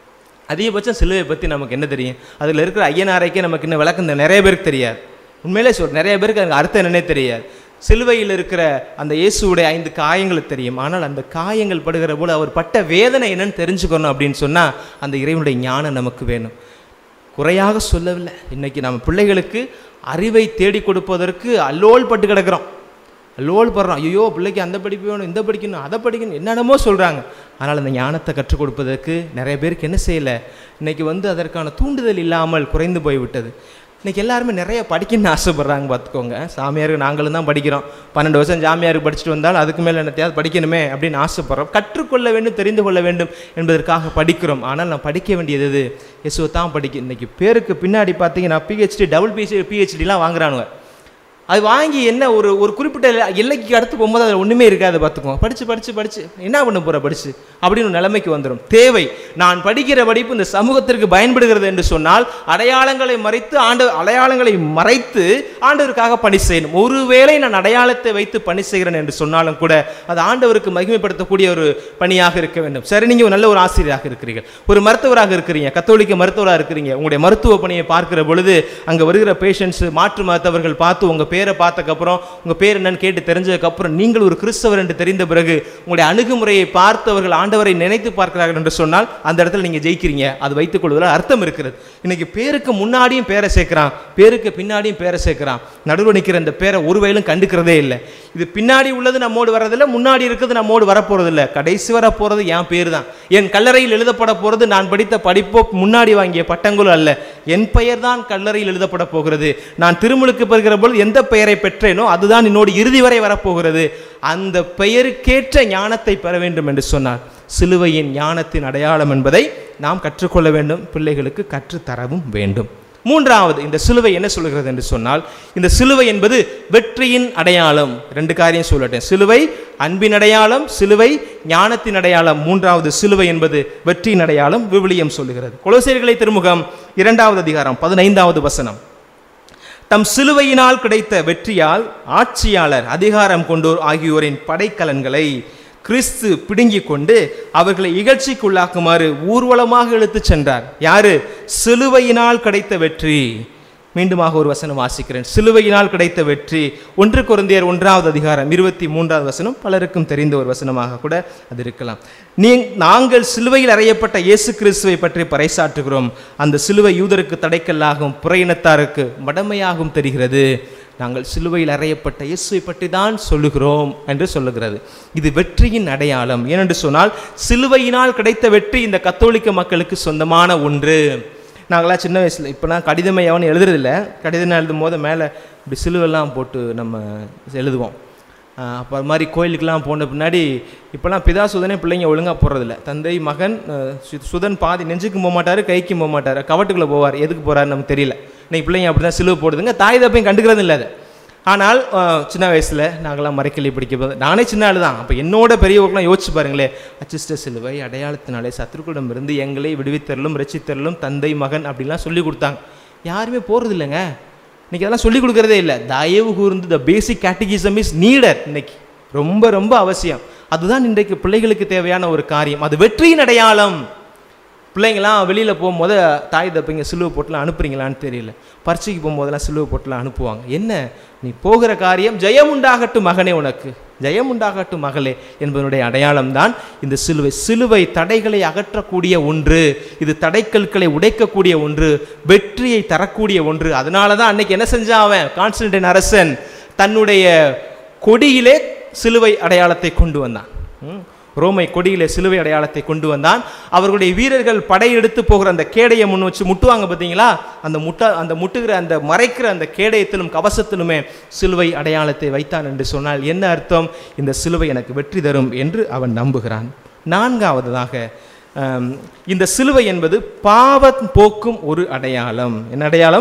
[SPEAKER 2] அதிகபட்சம் சிலுவை பற்றி நமக்கு என்ன தெரியும் அதில் இருக்கிற ஐயனாரைக்கே நமக்கு இன்னும் விளக்கம் தெ- நிறைய பேருக்கு தெரியாது உண்மையிலே சொல் நிறைய பேருக்கு அதுக்கு அர்த்தம் என்னன்னே தெரியாது சிலுவையில் இருக்கிற அந்த இயேசுவுடைய ஐந்து காயங்கள் தெரியும் ஆனால் அந்த காயங்கள் படுகிற போது அவர் பட்ட வேதனை என்னன்னு தெரிஞ்சுக்கணும் அப்படின்னு சொன்னால் அந்த இறைவனுடைய ஞானம் நமக்கு வேணும் குறையாக சொல்லவில்லை இன்னைக்கு நம்ம பிள்ளைகளுக்கு அறிவை தேடி கொடுப்பதற்கு அல்லோல் பட்டு கிடக்கிறோம் அல்லோல் படுறோம் ஐயோ பிள்ளைக்கு அந்த படிப்பு வேணும் இந்த படிக்கணும் அதை படிக்கணும் என்னென்னமோ சொல்கிறாங்க ஆனால் அந்த ஞானத்தை கற்றுக் கொடுப்பதற்கு நிறைய பேருக்கு என்ன செய்யலை இன்னைக்கு வந்து அதற்கான தூண்டுதல் இல்லாமல் குறைந்து போய்விட்டது இன்னைக்கு எல்லாருமே நிறைய படிக்கணும்னு ஆசைப்படுறாங்க பார்த்துக்கோங்க சாமியாருக்கு நாங்களும் தான் படிக்கிறோம் பன்னெண்டு வருஷம் ஜாமியாருக்கு படிச்சுட்டு வந்தால் அதுக்கு மேலே என்னத்தையாவது படிக்கணுமே அப்படின்னு ஆசைப்படுறோம் கற்றுக்கொள்ள வேண்டும் தெரிந்து கொள்ள வேண்டும் என்பதற்காக படிக்கிறோம் ஆனால் நான் படிக்க வேண்டியது எது எசுவை தான் படிக்க இன்னைக்கு பேருக்கு பின்னாடி பார்த்தீங்கன்னா பிஹெச்டி டபுள் பிஹெச்டி பிஹெச்டிலாம் வாங்குறானுங்க அது வாங்கி என்ன ஒரு ஒரு குறிப்பிட்ட எல்லை- எல்லைக்கு அடுத்து போகும்போது அதில் ஒன்றுமே இருக்காது பார்த்துக்கோங்க படித்து படித்து படித்து என்ன பண்ண போகிற படித்து அப்படின்னு ஒரு நிலைமைக்கு வந்துடும் தேவை நான் படிக்கிற படிப்பு இந்த சமூகத்திற்கு பயன்படுகிறது என்று சொன்னால் அடையாளங்களை மறைத்து ஆண்டு அடையாளங்களை மறைத்து ஆண்டவருக்காக பணி செய்யணும் ஒருவேளை நான் அடையாளத்தை வைத்து பணி செய்கிறேன் என்று சொன்னாலும் கூட அது ஆண்டவருக்கு மகிமைப்படுத்தக்கூடிய ஒரு பணியாக இருக்க வேண்டும் சரி நீங்கள் நல்ல ஒரு ஆசிரியராக இருக்கிறீர்கள் ஒரு மருத்துவராக இருக்கிறீங்க கத்தோலிக்க மருத்துவராக இருக்கிறீங்க உங்களுடைய மருத்துவ பணியை பார்க்கிற பொழுது அங்கே வருகிற பேஷண்ட்ஸ் மாற்று மருத்துவர்கள் பார்த்து உங்கள் பேரை பார்த்ததுக்கப்புறம் உங்கள் பேர் என்னன்னு கேட்டு தெரிஞ்சதுக்கப்புறம் நீங்கள் ஒரு கிறிஸ்தவர் என்று தெரிந்த பிறகு உங்களுடைய அணுகுமுறையை பார்த்தவர்கள் ஆண்டவரை நினைத்து பார்க்கிறார்கள் என்று சொன்னால் அந்த இடத்துல நீங்கள் ஜெயிக்கிறீங்க அது வைத்துக் கொள்வதில் அர்த்தம் இருக்கிறது இன்னைக்கு பேருக்கு முன்னாடியும் பேரை சேர்க்கிறான் பேருக்கு பின்னாடியும் பேரை சேர்க்கிறான் நடுவில் நிற்கிற இந்த பேரை ஒரு வயலும் கண்டுக்கிறதே இல்லை இது பின்னாடி உள்ளது நம்மோடு வர்றதில்ல முன்னாடி இருக்கிறது நம்மோடு வரப்போறதில்ல கடைசி வர போகிறது என் பேர் தான் என் கல்லறையில் எழுதப்பட போகிறது நான் படித்த படிப்போ முன்னாடி வாங்கிய பட்டங்களும் அல்ல என் பெயர் தான் கல்லறையில் எழுதப்பட போகிறது நான் திருமுழுக்கு பெறுகிற பொழுது எந்த பெயரை பெற்றேனோ அதுதான் என்னோடு இறுதி வரை வரப்போகிறது அந்த பெயருக்கேற்ற ஞானத்தை பெற வேண்டும் என்று சொன்னார் சிலுவையின் ஞானத்தின் அடையாளம் என்பதை நாம் கற்றுக்கொள்ள வேண்டும் பிள்ளைகளுக்கு கற்றுத்தரவும் வேண்டும் மூன்றாவது இந்த சிலுவை என்ன சொல்கிறது என்று சொன்னால் இந்த சிலுவை என்பது வெற்றியின் அடையாளம் ரெண்டு காரியம் சொல்லட்டேன் சிலுவை அன்பின் அடையாளம் சிலுவை ஞானத்தின் அடையாளம் மூன்றாவது சிலுவை என்பது வெற்றியின் அடையாளம் விவிலியம் சொல்லுகிறது கொலோசியர்களை திருமுகம் இரண்டாவது அதிகாரம் பதினைந்தாவது வசனம் தம் சிலுவையினால் கிடைத்த வெற்றியால் ஆட்சியாளர் அதிகாரம் கொண்டோர் ஆகியோரின் படைக்கலன்களை கிறிஸ்து பிடுங்கிக் கொண்டு அவர்களை இகழ்ச்சிக்குள்ளாக்குமாறு ஊர்வலமாக இழுத்துச் சென்றார் யாரு சிலுவையினால் கிடைத்த வெற்றி மீண்டுமாக ஒரு வசனம் வாசிக்கிறேன் சிலுவையினால் கிடைத்த வெற்றி ஒன்று குருந்தியர் ஒன்றாவது அதிகாரம் இருபத்தி மூன்றாவது வசனம் பலருக்கும் தெரிந்த ஒரு வசனமாக கூட அது இருக்கலாம் நீ நாங்கள் சிலுவையில் அறையப்பட்ட இயேசு கிறிஸ்துவை பற்றி பறைசாற்றுகிறோம் அந்த சிலுவை யூதருக்கு தடைக்கல்லாகும் புறையினத்தாருக்கு மடமையாகும் தெரிகிறது நாங்கள் சிலுவையில் அறையப்பட்ட இயேசுவை பற்றி தான் சொல்லுகிறோம் என்று சொல்லுகிறது இது வெற்றியின் அடையாளம் ஏனென்று சொன்னால் சிலுவையினால் கிடைத்த வெற்றி இந்த கத்தோலிக்க மக்களுக்கு சொந்தமான ஒன்று நாங்களாம் சின்ன வயசில் இப்போலாம் கடிதமே எவனும் எழுதுறதில்ல கடிதம் எழுதும் போது மேலே இப்படி சிலுவெல்லாம் போட்டு நம்ம எழுதுவோம் ஆஹ் அப்போ அது மாதிரி கோயிலுக்கெல்லாம் போன பின்னாடி இப்போலாம் பிதா சுதனே பிள்ளைங்க ஒழுங்காக போடுறதில்ல தந்தை மகன் ஆஹ் சு- சுதன் பாதி நெஞ்சுக்கும் போக மாட்டார் கைக்கும் போக மாட்டார் கவட்டுக்குள்ளே போவார் எதுக்கு போகிறாரு நமக்கு தெரியல இன்னைக்கு பிள்ளைங்க அப்படி தான் சிலுவை போடுதுங்க தாய் தப்பையும் கண்டுக்கிறது இல்லை அதை ஆனால் ஆஹ் சின்ன வயசில் நாங்களாம் மறைக்கல்லி பிடிக்க போது நானே சின்ன ஆளு தான் அப்போ என்னோட பெரியவர்களாம் யோசிச்சு பாருங்களேன் அச்சிஷ்ட சிலுவை அடையாளத்தினாலே சத்துருக்களிடம் இருந்து எங்களை விடுவித்தரலும் ரசித்தரலும் தந்தை மகன் அப்படிலாம் சொல்லி கொடுத்தாங்க யாருமே போகிறது இல்லைங்க இன்னைக்கு அதெல்லாம் சொல்லி கொடுக்கறதே இல்லை தயவு கூர்ந்து த பேசிக் கேட்டகிசம் இஸ் நீடர் இன்னைக்கு ரொம்ப ரொம்ப அவசியம் அதுதான் இன்றைக்கு பிள்ளைகளுக்கு தேவையான ஒரு காரியம் அது வெற்றியின் அடையாளம் பிள்ளைங்களாம் வெளியில் போகும்போது தாய் தப்பைங்க சிலுவை போட்டுலாம் அனுப்புறீங்களான்னு தெரியல பரீட்சைக்கு போகும்போதெல்லாம் சிலுவை போட்டுலாம் அனுப்புவாங்க என்ன நீ போகிற காரியம் ஜெயம் உண்டாகட்டும் மகனே உனக்கு ஜெயம் உண்டாகட்டும் மகளே என்பதனுடைய அடையாளம் தான் இந்த சிலுவை சிலுவை தடைகளை அகற்றக்கூடிய ஒன்று இது தடைக்கற்களை உடைக்கக்கூடிய ஒன்று வெற்றியை தரக்கூடிய ஒன்று அதனால தான் அன்னைக்கு என்ன செஞ்சான் அவன் கான்ஸ்டன்டைன் அரசன் தன்னுடைய கொடியிலே சிலுவை அடையாளத்தை கொண்டு வந்தான் ம். ரோமை கொடியிலே சிலுவை அடையாளத்தை கொண்டு வந்தான் அவர்களுடைய வீரர்கள் படையெடுத்து போகிற அந்த கேடையை முன் வச்சு முட்டுவாங்க பார்த்தீங்களா அந்த முட்ட அந்த முட்டுகிற அந்த மறைக்கிற அந்த கேடயத்திலும் கவசத்திலுமே சிலுவை அடையாளத்தை வைத்தான் என்று சொன்னால் என்ன அர்த்தம் இந்த சிலுவை எனக்கு வெற்றி தரும் என்று அவன் நம்புகிறான் நான்காவதாக ஆம், இந்த சிலுவை என்பது பாவம் போக்கும் ஒரு அடையாளம் என்ன அடையாளம்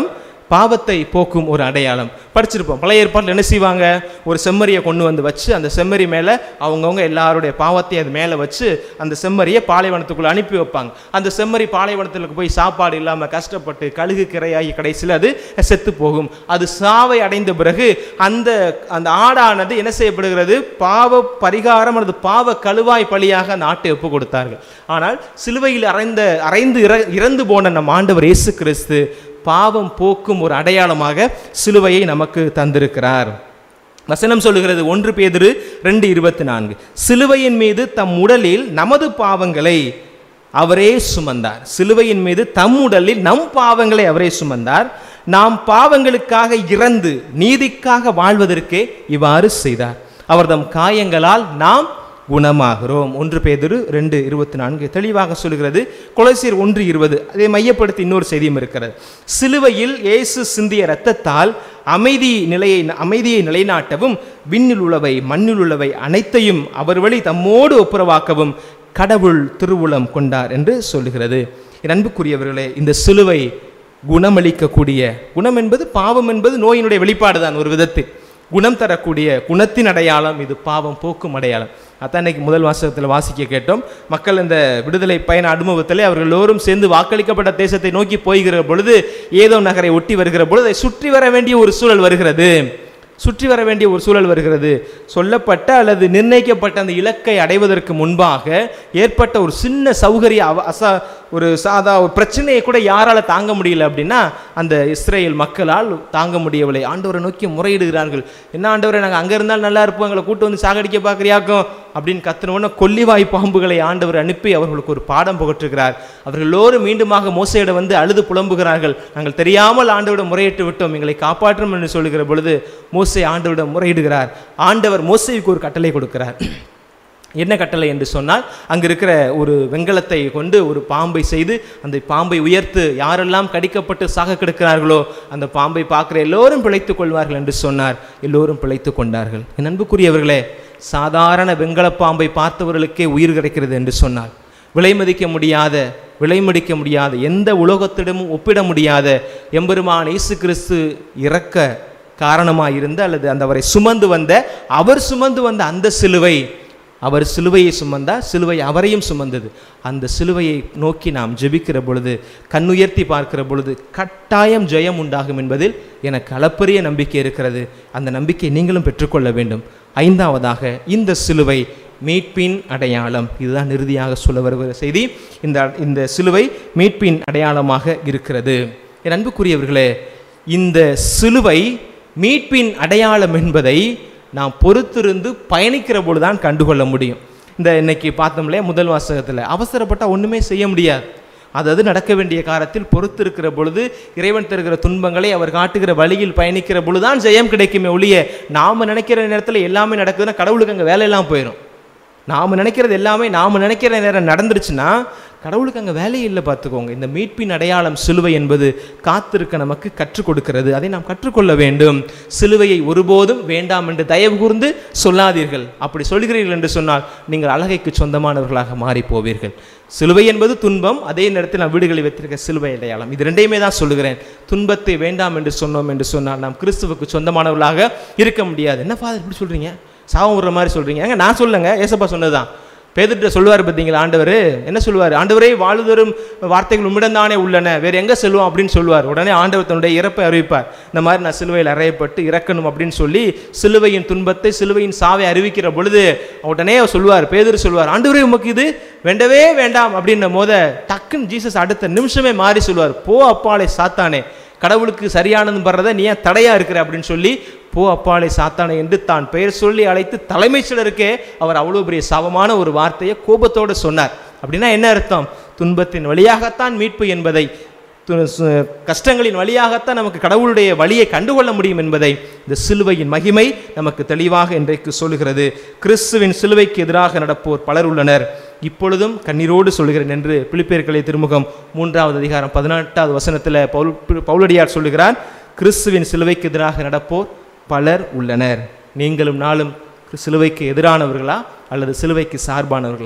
[SPEAKER 2] பாவத்தை போக்கும் ஒரு அடையாளம் படிச்சிருப்போம் பழைய ஏற்பாட்டில் என்ன செய்வாங்க ஒரு செம்மறியை கொண்டு வந்து வச்சு அந்த செம்மறி மேலே அவங்கவுங்க எல்லாருடைய பாவத்தையும் அது மேலே வச்சு அந்த செம்மறியை பாலைவனத்துக்குள்ள அனுப்பி வைப்பாங்க அந்த செம்மறி பாலைவனத்துக்கு போய் சாப்பாடு இல்லாமல் கஷ்டப்பட்டு கழுகு கிரையாகி கடைசியில் அது செத்து போகும் அது சாவை அடைந்த பிறகு அந்த அந்த ஆடானது என்ன செய்யப்படுகிறது பாவ பரிகாரம் அல்லது பாவ கழுவாய் பலியாக அந்த ஆட்டை ஒப்பு கொடுத்தார்கள் ஆனால் சிலுவையில் அறைந்த அறைந்து இற- இறந்து போன நம் ஆண்டவர் இயேசு கிறிஸ்து பாவம் போக்கும் ஒரு அடையாளமாக சிலுவையை நமக்கு தந்திருக்கிறார் வசனம் சொல்லுகிறது ஒன்று பேதுரு ரெண்டு இருபத்தி நான்கு சிலுவையின் மீது தம் உடலில் நமது பாவங்களை அவரே சுமந்தார் சிலுவையின் மீது தம் உடலில் நம் பாவங்களை அவரே சுமந்தார் நாம் பாவங்களுக்காக இறந்து நீதிக்காக வாழ்வதற்கே இவ்வாறு செய்தார் அவர் தம் காயங்களால் நாம் குணமாகிறோம் ஒன்று பேதுரு ரெண்டு இருபத்தி நான்கு தெளிவாக சொல்கிறது கொலைசீர் ஒன்று இருபது அதை மையப்படுத்தி இன்னொரு செய்தியும் இருக்கிறது சிலுவையில் இயேசு சிந்திய இரத்தத்தால் அமைதி நிலையை அமைதியை நிலைநாட்டவும் விண்ணில் உள்ளவை மண்ணில் உள்ளவை அனைத்தையும் அவர் வழி தம்மோடு ஒப்புரவாக்கவும் கடவுள் திருவுளம் கொண்டார் என்று சொல்லுகிறது என் அன்புக்குரியவர்களே இந்த சிலுவை குணமளிக்கக்கூடிய குணம் என்பது பாவம் என்பது நோயினுடைய வெளிப்பாடு தான் ஒரு விதத்தில் குணம் தரக்கூடிய குணத்தின் அடையாளம் இது பாவம் போக்கும் அடையாளம் அதான் இன்னைக்கு முதல் வாசகத்தில் வாசிக்க கேட்டோம் மக்கள் இந்த விடுதலை பயண அனுபவத்திலே அவர்கள் எல்லோரும் சேர்ந்து வாக்களிக்கப்பட்ட தேசத்தை நோக்கி போய்கிற பொழுது ஏதோ நகரை ஒட்டி வருகிற பொழுது அதை சுற்றி வர வேண்டிய ஒரு சூழல் வருகிறது சுற்றி வர வேண்டிய ஒரு சூழல் வருகிறது சொல்லப்பட்ட அல்லது நிர்ணயிக்கப்பட்ட அந்த இலக்கை அடைவதற்கு முன்பாக ஏற்பட்ட ஒரு சின்ன சௌகரிய அவ அசா ஒரு சாதா ஒரு பிரச்சனையை கூட யாரால தாங்க முடியல அப்படின்னா அந்த இஸ்ரேல் மக்களால் தாங்க முடியவில்லை ஆண்டவரை நோக்கி முறையிடுகிறார்கள் என்ன ஆண்டவரை நாங்கள் அங்கே இருந்தாலும் நல்லா இருப்போம் எங்களை கூட்டு வந்து சாகடிக்க பார்க்குறியாக்கும் அப்படின்னு கத்தினோடனே கொல்லிவாய் பாம்புகளை ஆண்டவர் அனுப்பி அவர்களுக்கு ஒரு பாடம் புகற்றுகிறார் அவர்கள் எல்லோரும் மீண்டுமாக மோசையிடம் வந்து அழுது புலம்புகிறார்கள் நாங்கள் தெரியாமல் ஆண்டவரிடம் முறையிட்டு விட்டோம் எங்களை காப்பாற்றும் என்று சொல்லுகிற பொழுது மோசை ஆண்டவரிடம் முறையிடுகிறார் ஆண்டவர் மோசைக்கு ஒரு கட்டளை கொடுக்கிறார் என்ன கட்டளை என்று சொன்னால் அங்கு இருக்கிற ஒரு வெங்கலத்தை கொண்டு ஒரு பாம்பை செய்து அந்த பாம்பை உயர்த்து யாரெல்லாம் கடிக்கப்பட்டு சாக கிடக்கிறார்களோ அந்த பாம்பை பார்க்குற எல்லோரும் பிழைத்துக் கொள்வார்கள் என்று சொன்னார் எல்லோரும் பிழைத்துக் கொண்டார்கள் என் அன்புக்குரியவர்களே சாதாரண வெங்கல பாம்பை பார்த்தவர்களுக்கே உயிர் கிடைக்கிறது என்று சொன்னார் விலை மதிக்க முடியாத விலை மதிக்க முடியாத எந்த உலோகத்திடமும் ஒப்பிட முடியாத எம்பெருமான் இயேசு கிறிஸ்து இறக்க காரணமாக இருந்த அல்லது அந்த அவரை சுமந்து வந்த அவர் சுமந்து வந்த அந்த சிலுவை அவர் சிலுவையை சுமந்தார் சிலுவை அவரையும் சுமந்தது அந்த சிலுவையை நோக்கி நாம் ஜெபிக்கிற பொழுது கண்ணுயர்த்தி பார்க்கிற பொழுது கட்டாயம் ஜெயம் உண்டாகும் என்பதில் எனக்கு அளப்பரிய நம்பிக்கை இருக்கிறது அந்த நம்பிக்கை நீங்களும் பெற்றுக்கொள்ள வேண்டும் ஐந்தாவதாக இந்த சிலுவை மீட்பின் அடையாளம் இதுதான் இறுதியாக சொல்ல வருகிற செய்தி இந்த இந்த சிலுவை மீட்பின் அடையாளமாக இருக்கிறது என் அன்புக்குரியவர்களே இந்த சிலுவை மீட்பின் அடையாளம் என்பதை நாம் பொறுத்திருந்து பயணிக்கிற பொழுது தான் கண்டுகொள்ள முடியும் இந்த இன்னைக்கு பார்த்தோம்லே முதல் வாசகத்தில் அவசரப்பட்டால் ஒன்றுமே செய்ய முடியாது அதாவது நடக்க வேண்டிய காலத்தில் பொறுத்திருக்கிற பொழுது இறைவன் தருகிற துன்பங்களை அவர் காட்டுகிற வழியில் பயணிக்கிற பொழுதுதான் ஜெயம் கிடைக்குமே ஒழிய நாம் நினைக்கிற நேரத்தில் எல்லாமே நடக்குதுன்னா கடவுளுக்கு அங்கே வேலையெல்லாம் போயிடும் நாம் நினைக்கிறது எல்லாமே நாம் நினைக்கிற நேரம் நடந்துருச்சுன்னா கடவுளுக்கு அங்கே வேலையே இல்லை பார்த்துக்கோங்க இந்த மீட்பின் அடையாளம் சிலுவை என்பது காத்திருக்க நமக்கு கற்றுக் கொடுக்கிறது அதை நாம் கற்றுக்கொள்ள வேண்டும் சிலுவையை ஒருபோதும் வேண்டாம் என்று தயவு கூர்ந்து சொல்லாதீர்கள் அப்படி சொல்கிறீர்கள் என்று சொன்னால் நீங்கள் அழகைக்கு சொந்தமானவர்களாக மாறி போவீர்கள் சிலுவை என்பது துன்பம் அதே நேரத்தில் நான் வீடுகளில் வைத்திருக்க சிலுவை அடையாளம் இது ரெண்டையுமே தான் சொல்லுகிறேன் துன்பத்தை வேண்டாம் என்று சொன்னோம் என்று சொன்னால் நாம் கிறிஸ்துவுக்கு சொந்தமானவர்களாக இருக்க முடியாது என்ன ஃபாதர் இப்படி சொல்கிறீங்க சாபம் விடுற மாதிரி சொல்கிறீங்க ஏங்க நான் சொல்லுங்க ஏசப்பா சொன்னதுதான் பேதுட்ட சொல்லுவார் பார்த்தீங்களா ஆண்டவர் என்ன சொல்லுவார் ஆண்டவரே வாழுதரும் வார்த்தைகள் உம்மிடம்தானே உள்ளன வேறு எங்கே செல்வோம் அப்படின்னு சொல்லுவார் உடனே ஆண்டவர் தன்னுடைய இறப்பை அறிவிப்பார் இந்த மாதிரி நான் சிலுவையில் அறையப்பட்டு இறக்கணும் அப்படின்னு சொல்லி சிலுவையின் துன்பத்தை சிலுவையின் சாவை அறிவிக்கிற பொழுது உடனே அவர் சொல்லுவார் பேதர் சொல்லுவார் ஆண்டவரே உமக்கு இது வேண்டவே வேண்டாம் அப்படின்ன போத டக்குன்னு ஜீசஸ் அடுத்த நிமிஷமே மாறி சொல்லுவார் போ அப்பாலே சாத்தானே கடவுளுக்கு சரியானது படுறத நீ ஏன் தடையா இருக்கிற அப்படின்னு சொல்லி போ அப்பாலே சாத்தானே என்று தான் பெயர் சொல்லி அழைத்து தலைமைச் செயலருக்கே அவர் அவ்வளோ பெரிய சவமான ஒரு வார்த்தையை கோபத்தோடு சொன்னார் அப்படின்னா என்ன அர்த்தம் துன்பத்தின் வழியாகத்தான் மீட்பு என்பதை து- சு- கஷ்டங்களின் வழியாகத்தான் நமக்கு கடவுளுடைய வழியை கண்டுகொள்ள முடியும் என்பதை இந்த சிலுவையின் மகிமை நமக்கு தெளிவாக இன்றைக்கு சொல்லுகிறது கிறிஸ்துவின் சிலுவைக்கு எதிராக நடப்போர் பலர் உள்ளனர் இப்பொழுதும் கண்ணீரோடு சொல்கிறேன் என்று பிலிப்பேர்களை திருமுகம் மூன்றாவது அதிகாரம் பதினெட்டாவது வசனத்தில் பவுல் பவுலடியார் சொல்லுகிறார் கிறிஸ்துவின் சிலுவைக்கு எதிராக நடப்போர் பலர் உள்ளனர் நீங்களும் நாளும் சிலுவைக்கு எதிரானவர்களா அல்லது சிலுவைக்கு சார்பானவர்களா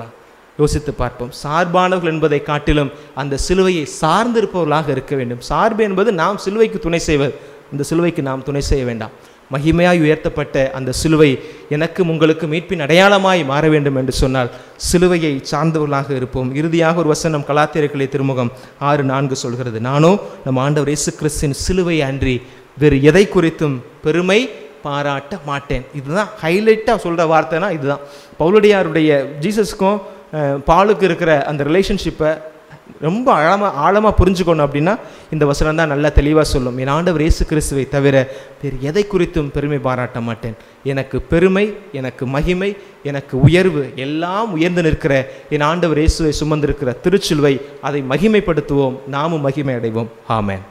[SPEAKER 2] யோசித்து பார்ப்போம் சார்பானவர்கள் என்பதை காட்டிலும் அந்த சிலுவையை சார்ந்திருப்பவர்களாக இருக்க வேண்டும் சார்பு என்பது நாம் சிலுவைக்கு துணை செய்வது இந்த சிலுவைக்கு நாம் துணை செய்ய வேண்டாம் மகிமையாய் உயர்த்தப்பட்ட அந்த சிலுவை எனக்கும் உங்களுக்கு மீட்பின் அடையாளமாய் மாற வேண்டும் என்று சொன்னால் சிலுவையை சார்ந்தவர்களாக இருப்போம் இறுதியாக ஒரு வசனம் கலாத்திரக்களை திருமுகம் ஆறு நான்கு சொல்கிறது நானோ நம் ஆண்டவர் இயேசு கிறிஸ்தின் சிலுவை அன்றி வேறு எதை குறித்தும் பெருமை பாராட்ட மாட்டேன் இதுதான் ஹைலைட்டாக சொல்கிற வார்த்தைனா இதுதான் பவுலடியாருடைய ஜீசஸ்க்கும் அஹ், பாலுக்கு இருக்கிற அந்த ரிலேஷன்ஷிப்பை ரொம்ப ஆழமாக ஆழமாக புரிஞ்சுக்கணும் அப்படின்னா இந்த வசனம் தான் நல்லா தெளிவாக சொல்லும் என் ஆண்டவர் இயேசு கிறிஸ்துவை தவிர வேறு எதை குறித்தும் பெருமை பாராட்ட மாட்டேன் எனக்கு பெருமை எனக்கு மகிமை எனக்கு உயர்வு எல்லாம் உயர்ந்து நிற்கிற என் ஆண்டவர் இயேசுவை சுமந்திருக்கிற திருச்சிலுவை அதை மகிமைப்படுத்துவோம் நாமும் மகிமை அடைவோம் ஆமென்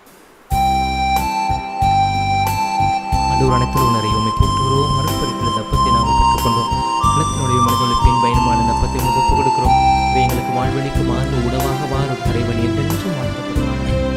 [SPEAKER 2] ஆண்டவர் அனைத்து உணரை உண்மை போற்றுகிறோம் மறுபடித்தில் இந்த அப்பத்தை நாம் பெற்றுக்கொண்டோம் நிலத்தினுடைய மனிதர்களுக்கு பின் பயணமான இந்த அப்பத்தை உமக்கு ஒப்புக் கொடுக்கிறோம் இவை எங்களுக்கு வாழ்வழிக்கு மாறு உணவாக மாறும் இறைவன் என்றென்றும் வாழ்த்தப்படுவாங்க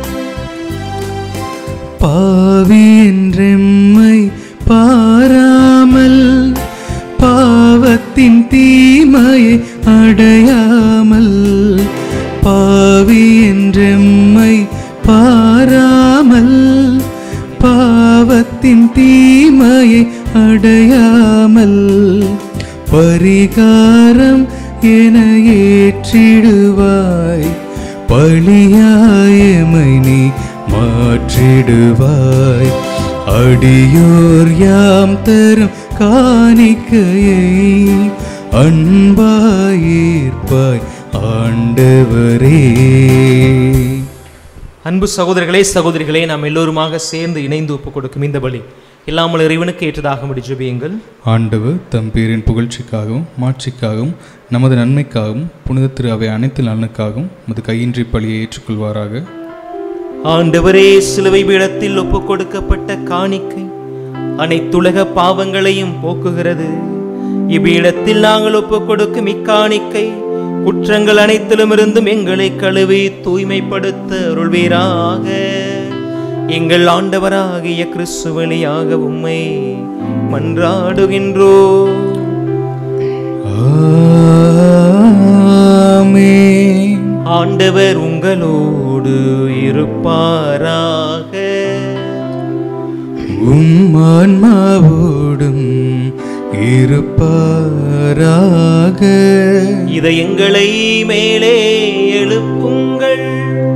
[SPEAKER 1] பாவி என்றெம்மை பாராமல் பாவத்தின் தீமையை அடையாமல் பாவி என்றெம்மை பாராமல் பாவத்தின் தீமையை அடையாமல் பரிகாரம் என ஏற்றிடுவாய் பழியாயமை நீ மாற்றிடுவாய் அடியோர் யாம் தரும் காணிக்கையை அன்பாயேற்பாய் ஆண்டவரே
[SPEAKER 2] அன்பு சகோதரர்களே சகோதரிகளே நாம் எல்லோருமாக சேர்ந்து இணைந்து ஒப்புக் கொடுக்கும் இந்த பலி இல்லாமல் இறைவனுக்கு ஏற்றதாக ஜெபியுங்கள்
[SPEAKER 1] ஆண்டவர் தம் பேரின் புகழ்ச்சிக்காகவும் மாட்சிக்காகவும் நமது நன்மைக்காகவும் புனித திரு அவை அனைத்து நலனுக்காகவும் மது கையின்றி பழியை ஏற்றுக்கொள்வாராக
[SPEAKER 2] ஆண்டவரே சிலுவை பீடத்தில் ஒப்புக் கொடுக்கப்பட்ட காணிக்கை அனைத்துலக பாவங்களையும் போக்குகிறது இவ்விடத்தில் நாங்கள் ஒப்புக் கொடுக்கும் இக்காணிக்கை குற்றங்கள் அனைத்திலும் இருந்தும் எங்களை கழுவி தூய்மைப்படுத்த அருள்வீராக எங்கள் ஆண்டவராகிய கிறிஸ்து வழியாக உம்மை மன்றாடுகின்றோ
[SPEAKER 1] ஆமென்.
[SPEAKER 2] ஆண்டவர் உங்களோடு இருப்பாராக
[SPEAKER 1] உம் ஆன்மாவோடும் இருப்பாராக
[SPEAKER 2] இதயங்களை மேலே எழுப்புங்கள்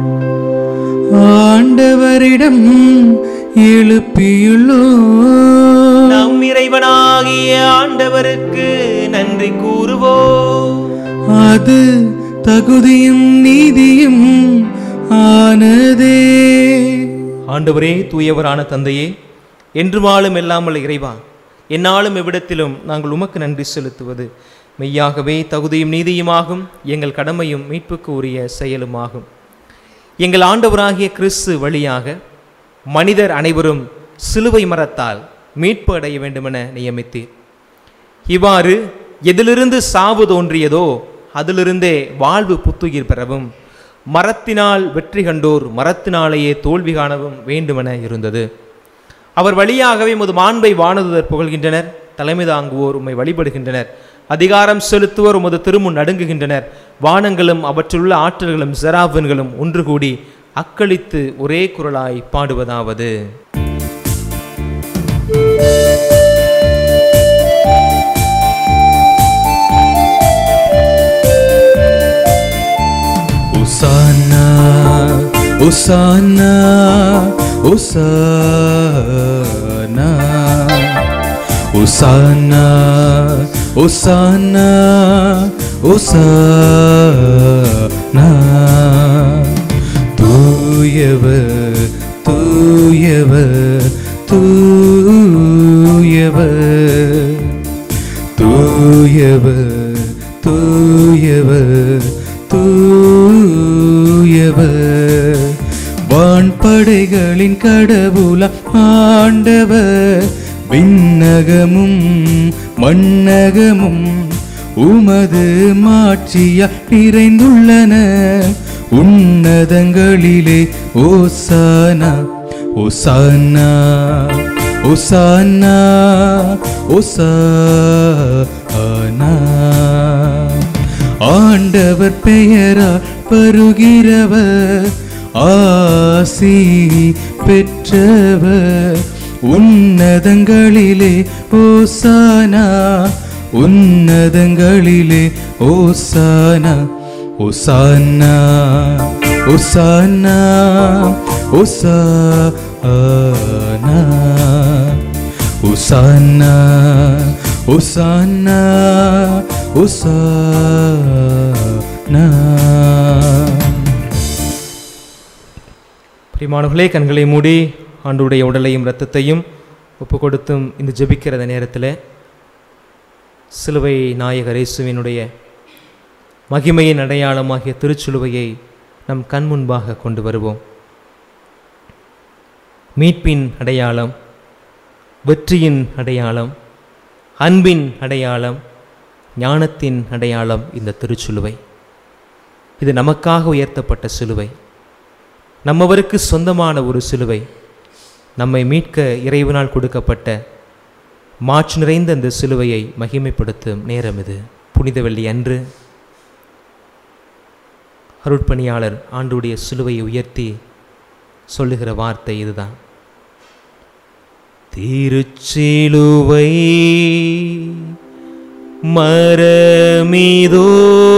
[SPEAKER 1] ஆண்டவரிடம் எழுப்பியுள்ளோ
[SPEAKER 2] நம் இறைவனாகிய ஆண்டவருக்கு நன்றி கூறுவோம்
[SPEAKER 1] அது தகுதியும் நீதியும் ஆனதே
[SPEAKER 2] ஆண்டவரே தூயவரான தந்தையே என்று வாழும் எல்லாமல் இறைவா என்னாலும் எவ்விடத்திலும் நாங்கள் உமக்கு நன்றி செலுத்துவது மெய்யாகவே தகுதியும் நீதியுமாகும் எங்கள் கடமையும் மீட்புக்கு உரிய செயலுமாகும் எங்கள் ஆண்டவராகிய கிறிஸ்து வழியாக மனிதர் அனைவரும் சிலுவை மரத்தால் மீட்பு அடைய வேண்டுமென நியமித்தீர் இவ்வாறு எதிலிருந்து சாவு தோன்றியதோ அதிலிருந்தே வாழ்வு புத்துயிர் பெறவும் மரத்தினால் வெற்றி கண்டோர் மரத்தினாலேயே தோல்வி காணவும் வேண்டுமென இருந்தது அவர் வழியாகவே முது மாண்பை வானதுதர் புகழ்கின்றனர் தலைமை தாங்குவோர் உம்மை வழிபடுகின்றனர் அதிகாரம் செலுத்துவோர் உமது திருமுன் நடுங்குகின்றனர் வானங்களும் அவற்றிலுள்ள ஆற்றல்களும் ஜெராவன்களும் ஒன்று கூடி அக்களித்து ஒரே குரலாய் பாடுவதாவது
[SPEAKER 1] உசானா உசானா உசானா உசானா உசானா உசானா தூயவர் தூயவர் தூயவர் தூயவர் தூயவர் தூயவர் வான்படைகளின் கடவுள ஆண்டவர் விண்ணகமும் மண்ணகமும் உமது மாட்சியா நிறைந்துள்ளன உன்னதங்களிலே ஓசானா ஓசானா ஓசானா ஓசானா ஆண்டவர் பெயரால் வருகிறவர் ஆசி பெற்றவர் உன்னதங்களிலே ஓசானா உன்னதங்களிலே ஓசானா ஓசானா ஓசானா ஓசானா ஓசானா ஓசானா ஓசானா
[SPEAKER 2] பிரிமானவர்களே கண்களை மூடி ஆண்டுடைய உடலையும் இரத்தத்தையும் ஒப்பு கொடுத்தும் இந்த ஜெபிக்கிற நேரத்தில் சிலுவை நாயகர் இயேசுவினுடைய மகிமையின் அடையாளமாகிய திருச்சிலுவையை நம் கண் முன்பாக கொண்டு வருவோம் மீட்பின் அடையாளம் வெற்றியின் அடையாளம் அன்பின் அடையாளம் ஞானத்தின் அடையாளம் இந்த திருச்சிலுவை இது நமக்காக உயர்த்தப்பட்ட சிலுவை நம்மவருக்கு சொந்தமான ஒரு சிலுவை நம்மை மீட்க இறைவனால் கொடுக்கப்பட்ட மாற்று நிறைந்த இந்த சிலுவையை மகிமைப்படுத்தும் நேரம் இது புனித வெள்ளி அன்று அருட்பணியாளர் ஆண்டுடைய சிலுவையை உயர்த்தி சொல்லுகிற வார்த்தை இதுதான் திருச்சிலுவை மரமிதோ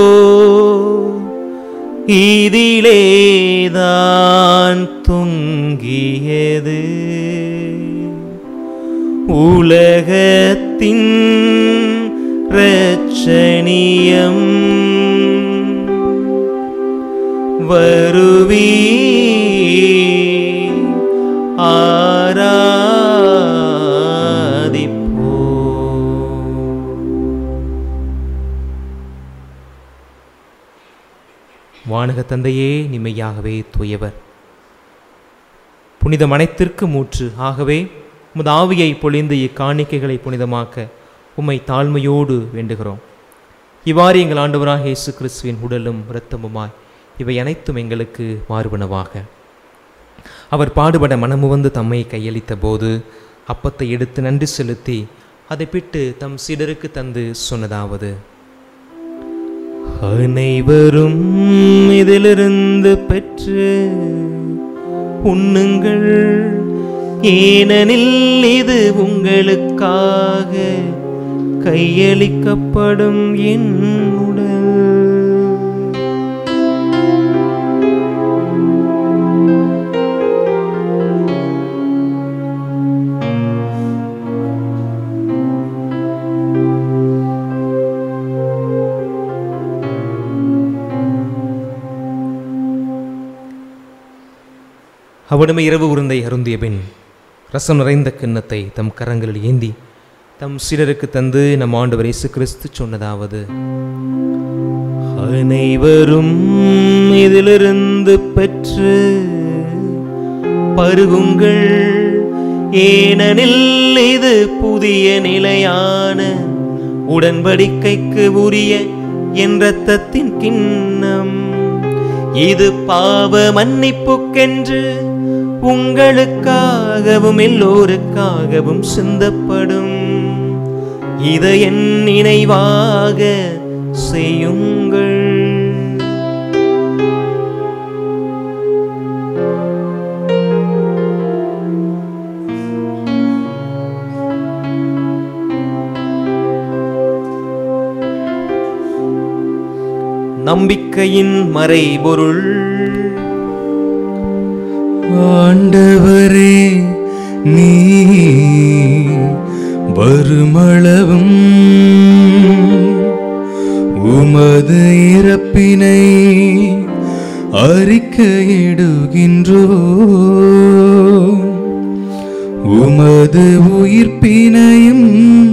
[SPEAKER 2] இதிலேதான் தொங்கியது உலகத்தின் இரட்சணியம் வருவி ஆராதிப்போ வானக தந்தையே நிம்மையாகவே தூயவர் புனித மனைத்திற்கு மூற்று ஆகவே உமது ஆவியை பொழிந்து இக்காணிக்கைகளை புனிதமாக்க உம்மை தாழ்மையோடு வேண்டுகிறோம் இவ்வாறு எங்கள் ஆண்டவராக இயேசு கிறிஸ்துவின் உடலும் இரத்தமுமாய் இவை அனைத்தும் எங்களுக்கு மாறுபனவாக அவர் பாடுபட மனமுவந்து தம்மை கையளித்த போது அப்பத்தை எடுத்து நன்றி செலுத்தி அதை பிட்டு தம் சீடருக்கு தந்து சொன்னதாவது அனைவரும் இதிலிருந்து பெற்று உண்ணுங்கள் ஏனெனில் இது உங்களுக்காக கையளிக்கப்படும் என் உடல் அவனுமே இரவு உருந்தை அருந்திய பின் ரசம் நிறைந்த கிண்ணத்தை தம் கரங்களில் ஏந்தி தம் சீடருக்கு தந்து நம் ஆண்டவர் இயேசு கிறிஸ்து சொன்னதாவது அனைவரும் இதிலிருந்து பெற்று பருகுங்கள் ஏனெனில் இது புதிய நிலையான உடன்படிக்கைக்கு உரிய என் இரத்தத்தின் கிண்ணம் இது பாவ மன்னிப்புக்கென்று உங்களுக்காகவும் எல்லோருக்காகவும் சிந்தப்படும் இதை என் நினைவாக செய்யுங்கள் நம்பிக்கையின் மறைபொருள்
[SPEAKER 1] ஆண்டவரே நீ வருமளவும் உமது இறப்பினை அறிக்கையிடுகின்றோ உமது உயிர்ப்பினையும்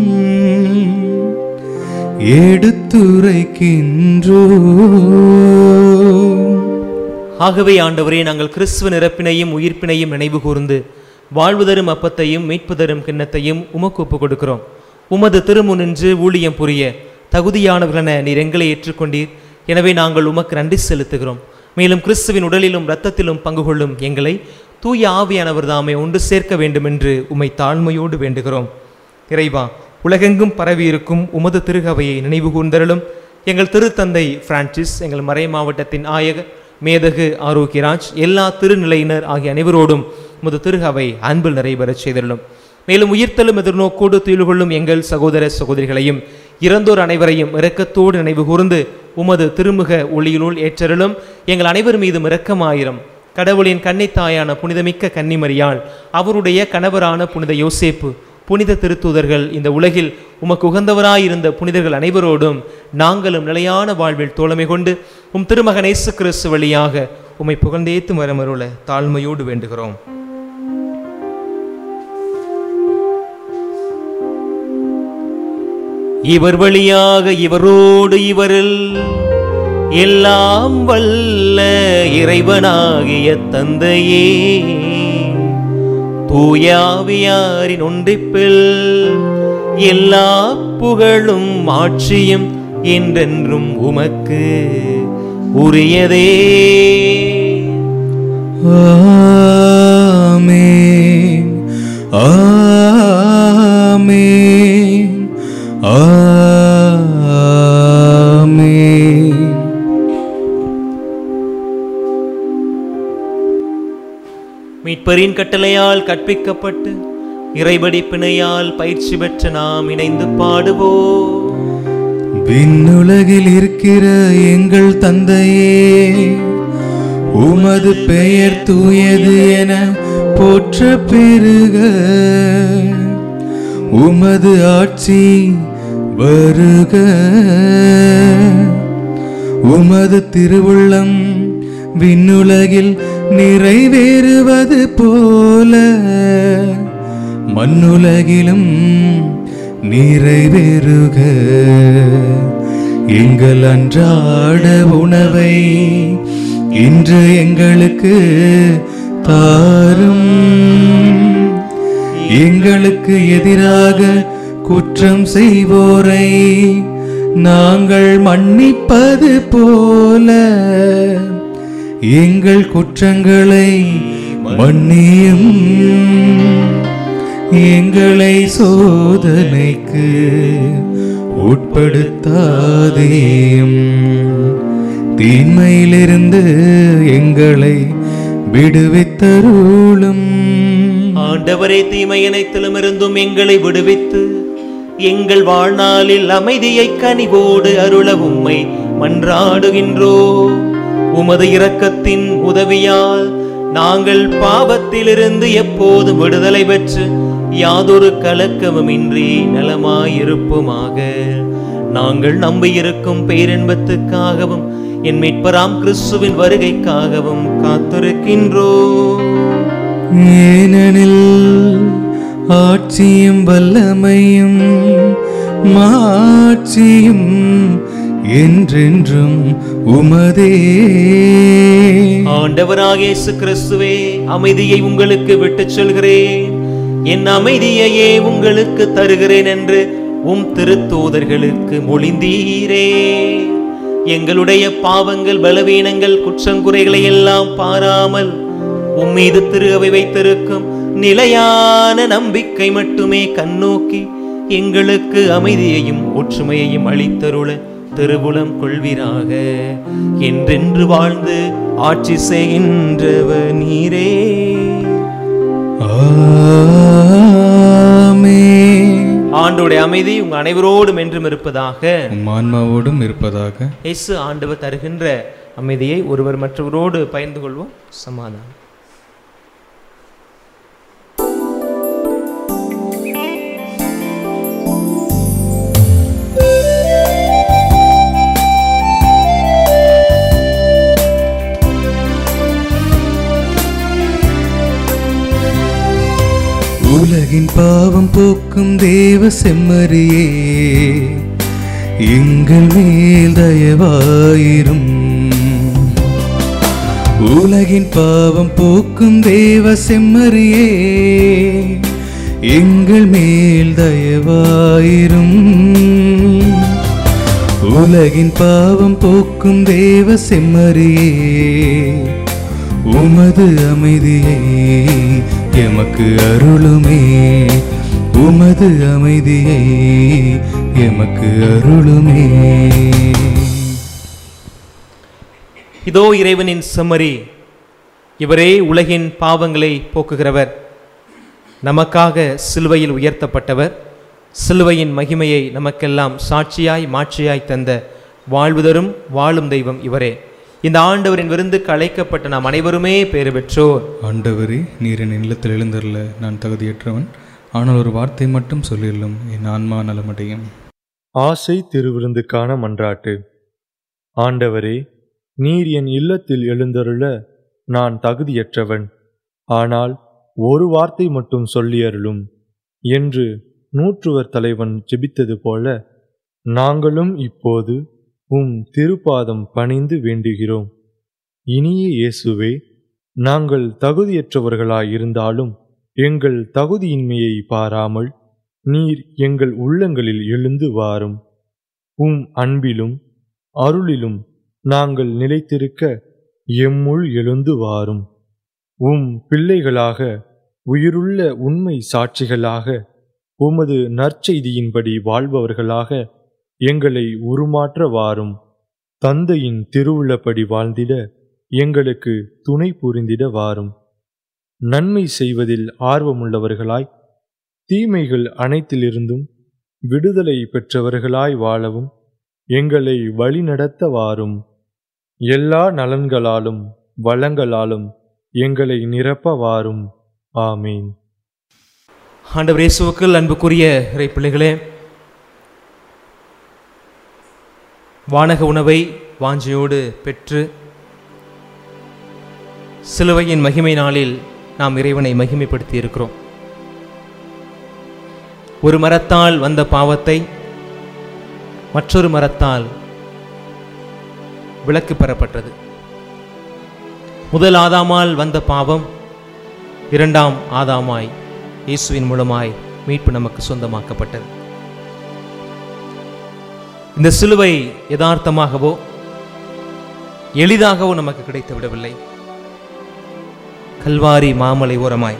[SPEAKER 1] எடுத்துரைக்கின்றோ
[SPEAKER 2] ஆகவே ஆண்டவரே நாங்கள் கிறிஸ்துவ நிரப்பினையும் உயிர்ப்பினையும் நினைவு கூர்ந்து வாழ்வு தரும் அப்பத்தையும் மீட்பு தரும் கிண்ணத்தையும் உமக்கு ஒப்புக் கொடுக்கிறோம் உமது திருமுனின்று ஊழியம் புரிய தகுதியானவர்களென நீர் எங்களை ஏற்றுக்கொண்டீர் எனவே நாங்கள் உமக்கு நன்றி செலுத்துகிறோம் மேலும் கிறிஸ்துவின் உடலிலும் இரத்தத்திலும் பங்கு கொள்ளும் எங்களை தூய ஆவியானவர் தாமே ஒன்று சேர்க்க வேண்டும் என்று உம்மை தாழ்மையோடு வேண்டுகிறோம் இறைவா உலகெங்கும் பரவியிருக்கும் உமது திருகவையை நினைவு கூர்ந்தருளும் எங்கள் திருத்தந்தை பிரான்சிஸ் எங்கள் மறை மாவட்டத்தின் ஆயகர் மேதகு ஆரோக்கியராஜ் எல்லா திருநிலையினர் ஆகிய அனைவரோடும் முது திருகவை அன்பில் நிறைவேறச் செய்திருளும் மேலும் உயிர்த்தலும் எதிர்நோக்கோடு துயில் கொள்ளும் எங்கள் சகோதர சகோதரிகளையும் இறந்தோர் அனைவரையும் இரக்கத்தோடு நினைவு கூர்ந்து உமது திருமுக ஒளியினுள் ஏற்றருளும் எங்கள் அனைவர் மீதும் இரக்கமாயிரம் கடவுளின் கன்னித்தாயான புனிதமிக்க கன்னிமரியாள் அவருடைய கணவரான புனித யோசேப்பு புனித திருத்தூதர்கள் இந்த உலகில் உமக்கு உகந்தவராயிருந்த புனிதர்கள் அனைவரோடும் நாங்களும் நிலையான வாழ்வில் தோழமை கொண்டு உம் திருமகன் இயேசு கிறிஸ்து வழியாக உம்மை புகழ்ந்தேத்து மரமருள தாழ்மையோடு வேண்டுகிறோம் இவர் வழியாக இவரோடு இவரில் எல்லாம் வல்ல இறைவனாகிய தந்தையே தூயாவியாரின் ஒன்றிப்பில் எல்லா புகழும் ஆட்சியும் என்றென்றும் உமக்கு உரியதே
[SPEAKER 1] ஆமென் ஆமென் ஆமென்
[SPEAKER 2] மீட்பரின் கட்டளையால் கற்பிக்கப்பட்டு இறைபடி பிணையால் பயிற்சி பெற்ற நாம் இணைந்து பாடுவோம்
[SPEAKER 1] விண்ணுலகில் இருக்கிற எங்கள் தந்தையே உமது பெயர் தூயது என போற்ற பெருக உமது ஆட்சி வருக உமது திருவுள்ளம் விண்ணுலகில் நிறைவேறுவது போல மண்ணுலகிலும் நிறைவேறுக எங்கள் அன்றாட உணவை இன்று எங்களுக்கு தாரும் எங்களுக்கு எதிராக குற்றம் செய்வோரை நாங்கள் மன்னிப்பது போல எங்கள் குற்றங்களை மன்னியும் எங்களை சோதனைக்கு உட்படுத்தாதேயும் தீமையிலிருந்து எங்களை விடுவித்தருளும்
[SPEAKER 2] ஆண்டவரே தீமை அனைத்திலும் இருந்தும் எங்களை விடுவித்து எங்கள் வாழ்நாளில் அமைதியை கனிவோடு அருள உம்மை மன்றாடுகின்றோ உமது இரக்கத்தின் உதவியால் நாங்கள் பாவத்திலிருந்து எப்போதும் விடுதலை பெற்று யாதொரு கலக்கமுமின்றி நலமாயிருப்போமாக நாங்கள் நம்பியிருக்கும் பேரின்பத்துக்காகவும் என் மீட்பராம் கிறிஸ்துவின் வருகைக்காகவும் காத்திருக்கின்றோம்
[SPEAKER 1] ஏனெனில் ஆட்சியும் வல்லமையும் மாட்சியும் என்றென்றும் உமதே
[SPEAKER 2] ஆண்டவராக இயேசு கிறிஸ்துவே அமைதியை உங்களுக்கு விட்டுச் சொல்கிறேன் என் அமைதியையே உங்களுக்கு தருகிறேன் என்று உம் திருத்தூதர்களுக்கு மொழிந்தீரே எங்களுடைய பாவங்கள் பலவீனங்கள் குற்றங்குறைகளை எல்லாம் பாராமல் உம்மீது திருகவை வைத்திருக்கும் நிலையான நம்பிக்கை மட்டுமே கண்ணோக்கி எங்களுக்கு அமைதியையும் ஒற்றுமையையும் அளித்தருள திருவுளம் கொள்வீராக என்றென்று வாழ்ந்து ஆட்சி செய்கின்றவ நீரே
[SPEAKER 1] ஆமென்.
[SPEAKER 2] ஆண்டோடைய அமைதி உங்க அனைவரோடும் என்றும் இருப்பதாக
[SPEAKER 1] உம் ஆன்மாவோடும் இருப்பதாக
[SPEAKER 2] இயேசு ஆண்டவர் தருகின்ற அமைதியை ஒருவர் மற்றவரோடு பகிர்ந்து கொள்வோம் சமாதானம்
[SPEAKER 1] உலகின் பாவம் போக்கும் தேவ செம்மறியே எங்கள் மேல் தயவாயிரும் உலகின் பாவம் போக்கும் தேவ செம்மறியே எங்கள் மேல் தயவாயிரும் உலகின் பாவம் போக்கும் தேவ செம்மறியே உமது அமைதியை எமக்கு அருளுமே உமது அமைதியை எமக்கு அருளுமே
[SPEAKER 2] இதோ இறைவனின் செம்மறி இவரே உலகின் பாவங்களை போக்குகிறவர் நமக்காக சிலுவையில் உயர்த்தப்பட்டவர் சிலுவையின் மகிமையை நமக்கெல்லாம் சாட்சியாய் மாட்சியாய் தந்த வாழ்வுதரும் வாழும் தெய்வம் இவரே இந்த ஆண்டவரின் விருந்துக்கு அழைக்கப்பட்ட நாம் அனைவருமே பேறு பெற்றோர்
[SPEAKER 1] ஆண்டவரே நீர் என் இல்லத்தில் எழுந்தருள நான் தகுதியற்றவன் ஆனால் ஒரு வார்த்தை மட்டும் சொல்லிடலும் என் ஆன்மா நலமடையும்
[SPEAKER 5] ஆசை திருவிருந்துக்கான மன்றாட்டு ஆண்டவரே நீர் என் இல்லத்தில் எழுந்தருள நான் தகுதியற்றவன் ஆனால் ஒரு வார்த்தை மட்டும் சொல்லியருளும் என்று நூற்றுவர் தலைவன் ஜெபித்தது போல நாங்களும் இப்போது உம் திருப்பாதம் பணிந்து வேண்டுகிறோம் இனிய இயேசுவே நாங்கள் தகுதியற்றவர்களாயிருந்தாலும் எங்கள் தகுதியின்மையை பாராமல் நீர் எங்கள் உள்ளங்களில் எழுந்து வாரும் உம் அன்பிலும் அருளிலும் நாங்கள் நிலைத்திருக்க எம்முள் எழுந்து வாரும் உம் பிள்ளைகளாக உயிருள்ள உண்மை சாட்சிகளாக உமது நற்செய்தியின்படி வாழ்பவர்களாக எங்களை உருமாற்ற வாரும் தந்தையின் திருவுள்ளப்படி வாழ்ந்திட எங்களுக்கு துணை புரிந்திட வாரும் நன்மை செய்வதில் ஆர்வமுள்ளவர்களாய் தீமைகள் அனைத்திலிருந்தும் விடுதலை பெற்றவர்களாய் வாழவும் எங்களை வழிநடத்த வாரும் எல்லா நலன்களாலும் வளங்களாலும் எங்களை நிரப்ப வாரும் ஆமீன்
[SPEAKER 2] ஆண்டவர் இயேசுவுக்குள் அன்புக்குரிய இறை பிள்ளைகளே வானக உணவை வாஞ்சையோடு பெற்று சிலுவையின் மகிமை நாளில் நாம் இறைவனை மகிமைப்படுத்தி இருக்கிறோம் ஒரு மரத்தால் வந்த பாவத்தை மற்றொரு மரத்தால் விலக்கு பெறப்பட்டது முதல் ஆதாமால் வந்த பாவம் இரண்டாம் ஆதாமாய் இயேசுவின் மூலமாய் மீட்பு நமக்கு சொந்தமாக்கப்பட்டது இந்த சிலுவை யதார்த்தமாகவோ எளிதாகவோ நமக்கு கிடைத்து விடவில்லை கல்வாரி மாமலை ஓரமாய்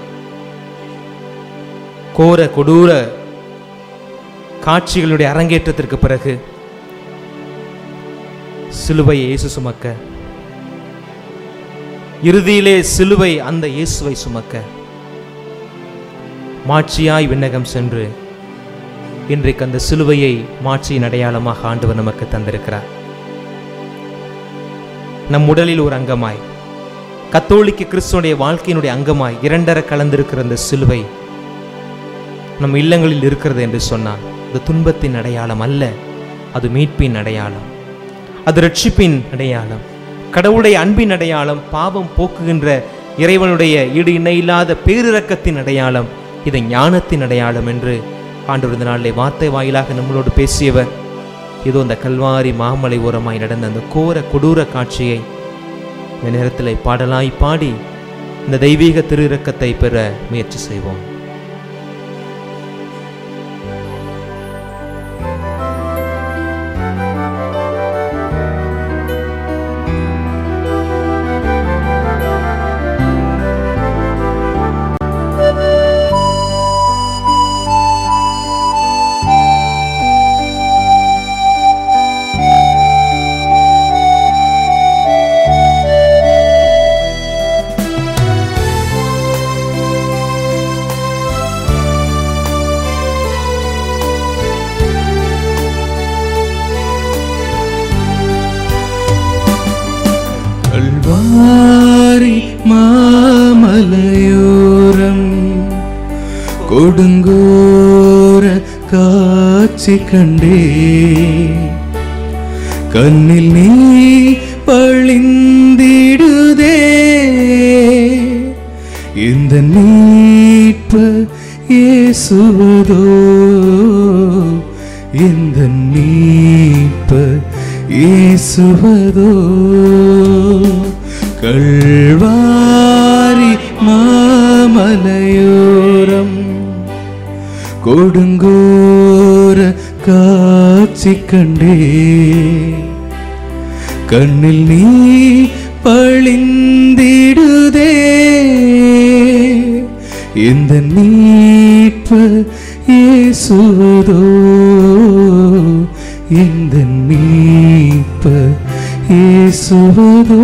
[SPEAKER 2] கோர கொடூர காட்சிகளுடைய அரங்கேற்றத்திற்கு பிறகு சிலுவையை இயேசு சுமக்க இறுதியிலே சிலுவை அந்த இயேசுவை சுமக்க மாட்சியாய் விண்ணகம் சென்று இன்றைக்கு அந்த சிலுவையை மாட்சியின் அடையாளமாக ஆண்டவர் நமக்கு தந்திருக்கிறார் நம் உடலில் ஒரு அங்கமாய் கத்தோலிக்க கிறிஸ்துவனுடைய வாழ்க்கையினுடைய அங்கமாய் இரண்டர கலந்திருக்கிற அந்த சிலுவை நம் இல்லங்களில் இருக்கிறது என்று சொன்னால் அது துன்பத்தின் அடையாளம் அல்ல அது மீட்பின் அடையாளம் அது ரட்சிப்பின் அடையாளம் கடவுளுடைய அன்பின் அடையாளம் பாவம் போக்குகின்ற இறைவனுடைய ஈடு இணையில்லாத பேரிரக்கத்தின் அடையாளம் இது ஞானத்தின் அடையாளம் என்று ஆண்டவர் இந்த நாளிலே வார்த்தை வாயிலாக நம்மளோடு பேசியவர் இதோ இந்த கல்வாரி மாமலை ஓரமாய் நடந்த அந்த கோர கொடூர காட்சியை இந்த நேரத்தில் பாடலாய் பாடி இந்த தெய்வீக திருஇரக்கத்தை பெற முயற்சி செய்வோம்
[SPEAKER 1] கல்வாரி மாமலையோரம் கொடுங்கோர காட்சி கண்டே கண்ணில் நீ பழிந்திடுதே இந்த நீட்பு இயேசுவதோ இந்த நீட்பு இயேசுவதோ கல்வாரி மாமலையோரம் கொடுங்கோர காட்சி கண்டே கண்ணில் நீ பழிந்திடுதே இந்த நீட்பு இயேசுவதோ இந்த மீட்ப இயேசுவதோ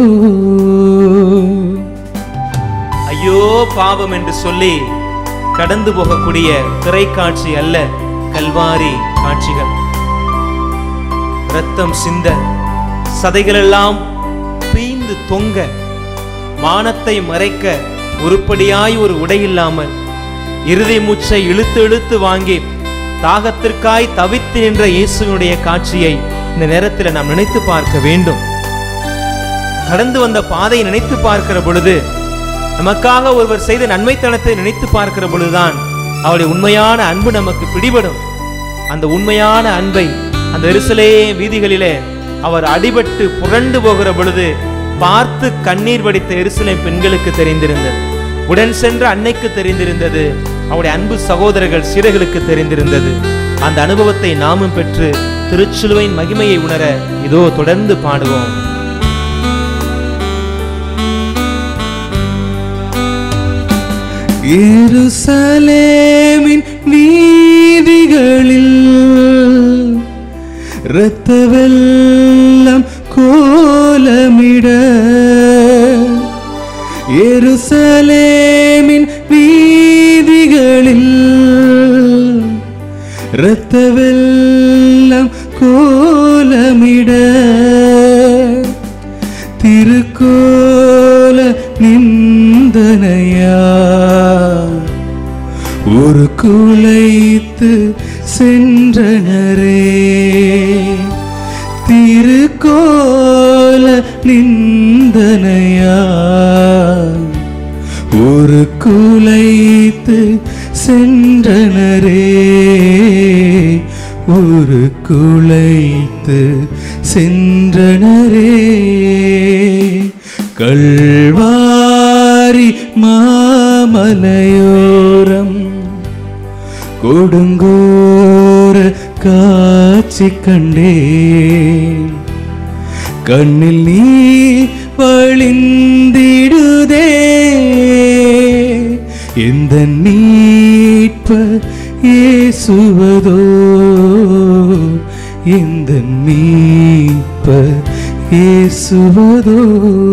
[SPEAKER 2] ஐயோ பாவம் என்று சொல்லி கடந்து போகக்கூடிய திரைக்காட்சி அல்ல கல்வாரி காட்சிகள் ரத்தம் சிந்த சதைகளெல்லாம் பீந்து தொங்க மானத்தை மறைக்க உருப்படியாய் ஒரு உடை இல்லாமல் இறுதி மூச்சை இழுத்து இழுத்து வாங்கி தாகத்திற்காய் தவித்து நின்ற இயேசுவினுடைய காட்சியை இந்த நேரத்தில் நாம் நினைத்து பார்க்க வேண்டும் கடந்து வந்த பாதையை நினைத்து பார்க்கிற பொழுது நமக்காக ஒருவர் செய்த நன்மைத்தனத்தை நினைத்து பார்க்கிற பொழுதுதான் அவருடைய உண்மையான அன்பு நமக்கு பிடிபடும் அந்த உண்மையான அன்பை அந்த எருசலே வீதிகளிலே அவர் அடிபட்டு புரண்டு போகிற பொழுது பார்த்து கண்ணீர் வடித்த எருசலேம் பெண்களுக்கு தெரிந்திருந்தது உடன் சென்ற அன்னைக்கு தெரிந்திருந்தது அவருடைய அன்பு சகோதரர்கள் சீடர்களுக்கு தெரிந்திருந்தது அந்த அனுபவத்தை நாமும் பெற்று திருச்சிலுவையின் மகிமையை உணர இதோ தொடர்ந்து பாடுவோம்
[SPEAKER 1] எருசலேமின் வீதிகளில் இரத்த வெள்ளம் கோலமிட எருசலேமின் வீதிகளில் இரத்த வெள்ளம் கோலமிட திருக்கோல நிந்தனையா ஒரு குலைத்து சென்றனரே திருக்கோல நிந்தனையா ஒரு குலைத்து சென்றனரே ஒரு குலைத்து சென்றனரே கல்வாரி மாமலையோரம் கொடுங்கோர காட்சி கண்டேன் கண்ணில் நீ வழிந்திடுதே இந்த நீட்ப இயேசுவதோ இந்த மீட்ப இயேசுவதோ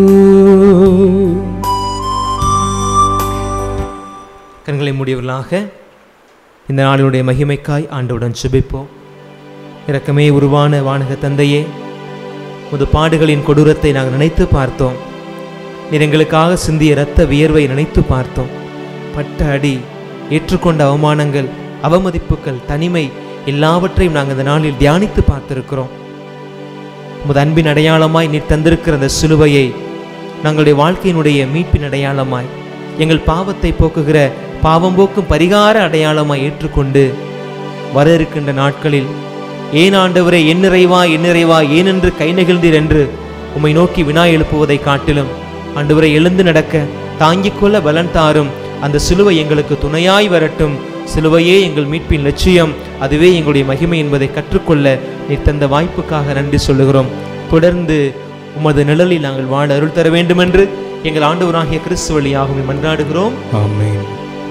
[SPEAKER 2] கண்களை மூடியவர்களாக இந்த நாளினுடைய மகிமைக்காய் ஆண்டவுடன் சுபிப்போம் இரக்கமே உருவான வானக தந்தையே முது பாடுகளின் கொடூரத்தை நாங்கள் நினைத்து பார்த்தோம் நீர் எங்களுக்காக சிந்திய இரத்த வியர்வை நினைத்து பார்த்தோம் பட்ட அடி ஏற்றுக்கொண்ட அவமானங்கள் அவமதிப்புகள் தனிமை எல்லாவற்றையும் நாங்கள் இந்த நாளில் தியானித்து பார்த்திருக்கிறோம் உமது அன்பின் அடையாளமாய் நீர் தந்திருக்கிற அந்த சிலுவையை நாங்களுடைய வாழ்க்கையினுடைய மீட்பின் அடையாளமாய் எங்கள் பாவத்தை போக்குகிற பாவம் போக்கும் பரிகார அடையாளமாய் ஏற்றுக்கொண்டு வர இருக்கின்ற நாட்களில் ஏன் ஆண்டவரே என் நிறைவா என் நிறைவா ஏனென்று கை நெகிழ்ந்தீர் என்று உம்மை நோக்கி வினா எழுப்புவதை காட்டிலும் ஆண்டவரை எழுந்து நடக்க தாங்கிக் கொள்ள பலன் தாரும் அந்த சிலுவை எங்களுக்கு துணையாய் வரட்டும் சிலுவையே எங்கள் மீட்பின் லட்சியம் அதுவே எங்களுடைய மகிமை என்பதை கற்றுக்கொள்ள நீ தந்த வாய்ப்புக்காக நன்றி சொல்லுகிறோம் தொடர்ந்து உமது நிழலில் நாங்கள் வாழ அருள் தர வேண்டும் என்று எங்கள் ஆண்டவராகிய கிறிஸ்து வழியாகவும் மன்றாடுகிறோம்
[SPEAKER 1] ஆமென்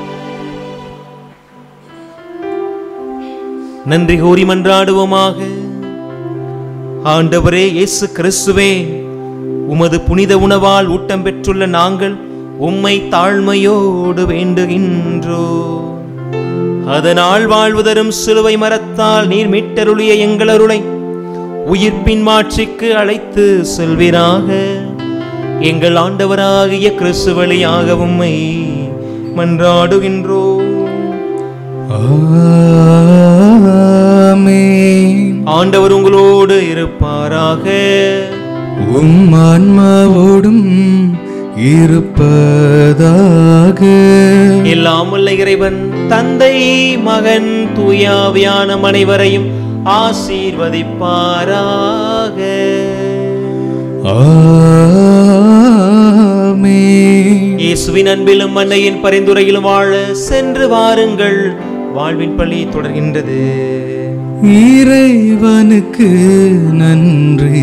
[SPEAKER 2] நன்றி கூறி மன்றாடுவோமாக ஆண்டவரே இயேசு கிறிஸ்துவே உமது புனித உணவால் ஊட்டம் பெற்றுள்ள நாங்கள் உம்மை தாழ்மையோடு வேண்டுகின்றோ அதனால் வாழ்வுதரும் சிலுவை மரத்தால் நீர் மீட்டருளிய எங்கள் அருளை உயிர்ப்பின் மாட்சிக்கு அழைத்து செல்வீராக எங்கள் ஆண்டவராகிய கிறிஸ்து வழியாக உம்மை மன்றாடுகின்றோம்
[SPEAKER 1] ஆமென்
[SPEAKER 2] ஆண்டவர் உங்களோடு இருப்பாராக
[SPEAKER 1] உம் ஆன்மாவோடும் இருப்பதாக
[SPEAKER 2] எல்லாம் வல்ல இறைவன் தந்தை மகன் தூயாவியான அனைவரையும் ஆசீர்வதிப்பாராக
[SPEAKER 1] ஆமென்
[SPEAKER 2] இயேசுவின் அன்பிலும் அன்னையின் பரிந்துரையிலும் வாழ சென்று வாருங்கள் வாழ்வின் பள்ளி தொடர்கின்றது
[SPEAKER 1] இறைவனுக்கு நன்றி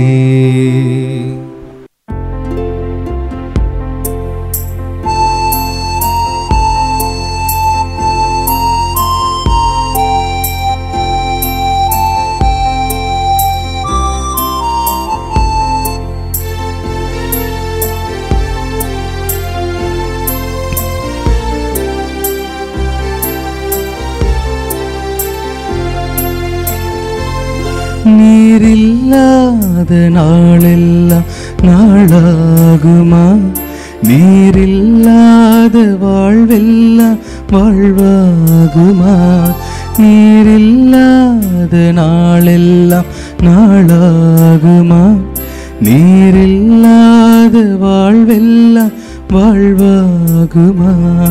[SPEAKER 1] நீரில்லாத நாளெல்லாம் நாளாகுமா நீரில்லாத வாழ்வெல்லாம் வாழ்வாகுமா நீரில்லாத நாளெல்லாம் நாளாகுமா நீரில்லாத வாழ்வெல்லாம் வாழ்வாகுமா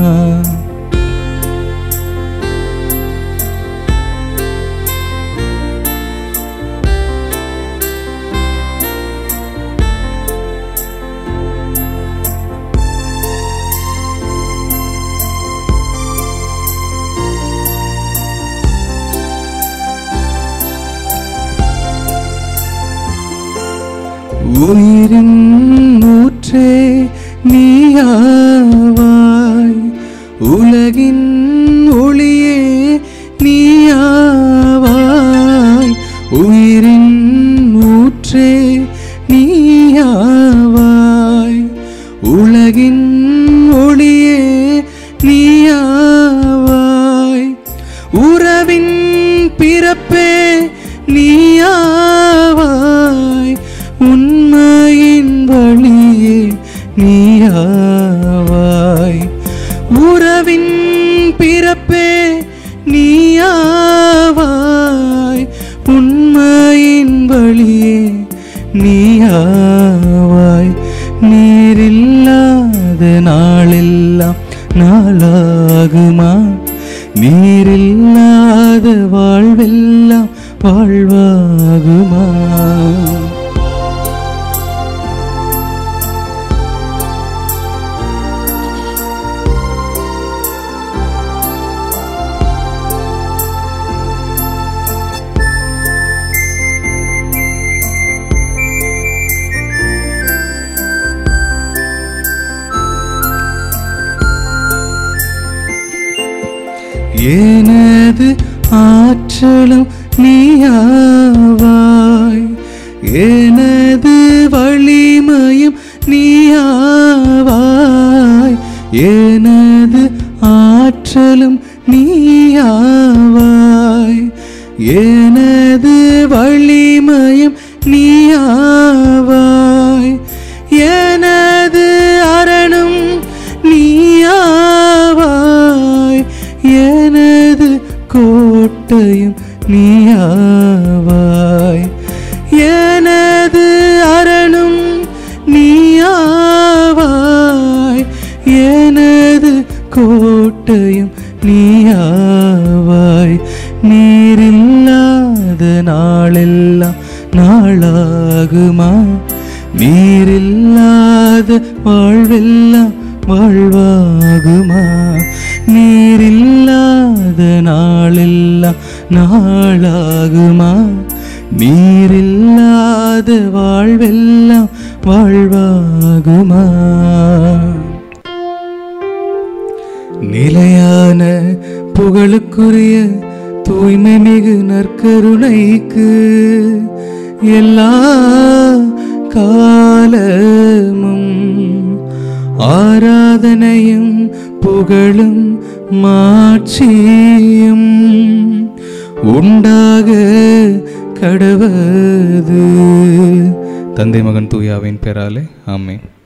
[SPEAKER 1] உயிரின் ஊற்றே நீயாவாய் உலகின் ஒளியே நீயாவாய் உயிரின் ஊற்றே நீயாவாய் உலகின் ஒளியே நீயாவாய் உறவின் பிறப்பே நீயாவாய் உண்மையின் வழியே நீயாவாய் உறவின் பிறப்பே நீயாவாய் உண்மையின் வழியே நீயாவாய் நீரில்லாத நாளெல்லாம் நாளாகுமா நீரில்லாத வாழ்வெல்லாம் வாழ்வாகுமா எனது ஆற்றலும் நீயாவாய் எனது வலிமையும் நீயாவாய் எனது ஆற்றலும் நீயாவாய் எனது வலிமையும் நீயாவாய் எனது அரணும் நீயாவாய் எனது கோட்டையும் நீயாவாய் எனது அரணும் நீயாவாய் எனது கோட்டையும் நீயாவாய் நீரில்லாத நாளெல்லாம் நாளாகுமா நீரில்லாத வாழ்வெல்லாம் வாழ்வாகுமா நீரில்லாத நாளெல்லாம் நாளாகுமா நீரில்லாத வாழ்வெல்லாம் வாழ்வாகுமா நிலையான புகழுக்குரிய தூய்மை மிகு நற்கருணைக்கு எல்லா காலமும் ஆராதனையும் புகழும் மாட்சியும் உண்டாக கடவது தந்தை மகன் தூயாவின் பெறாலே ஆமென்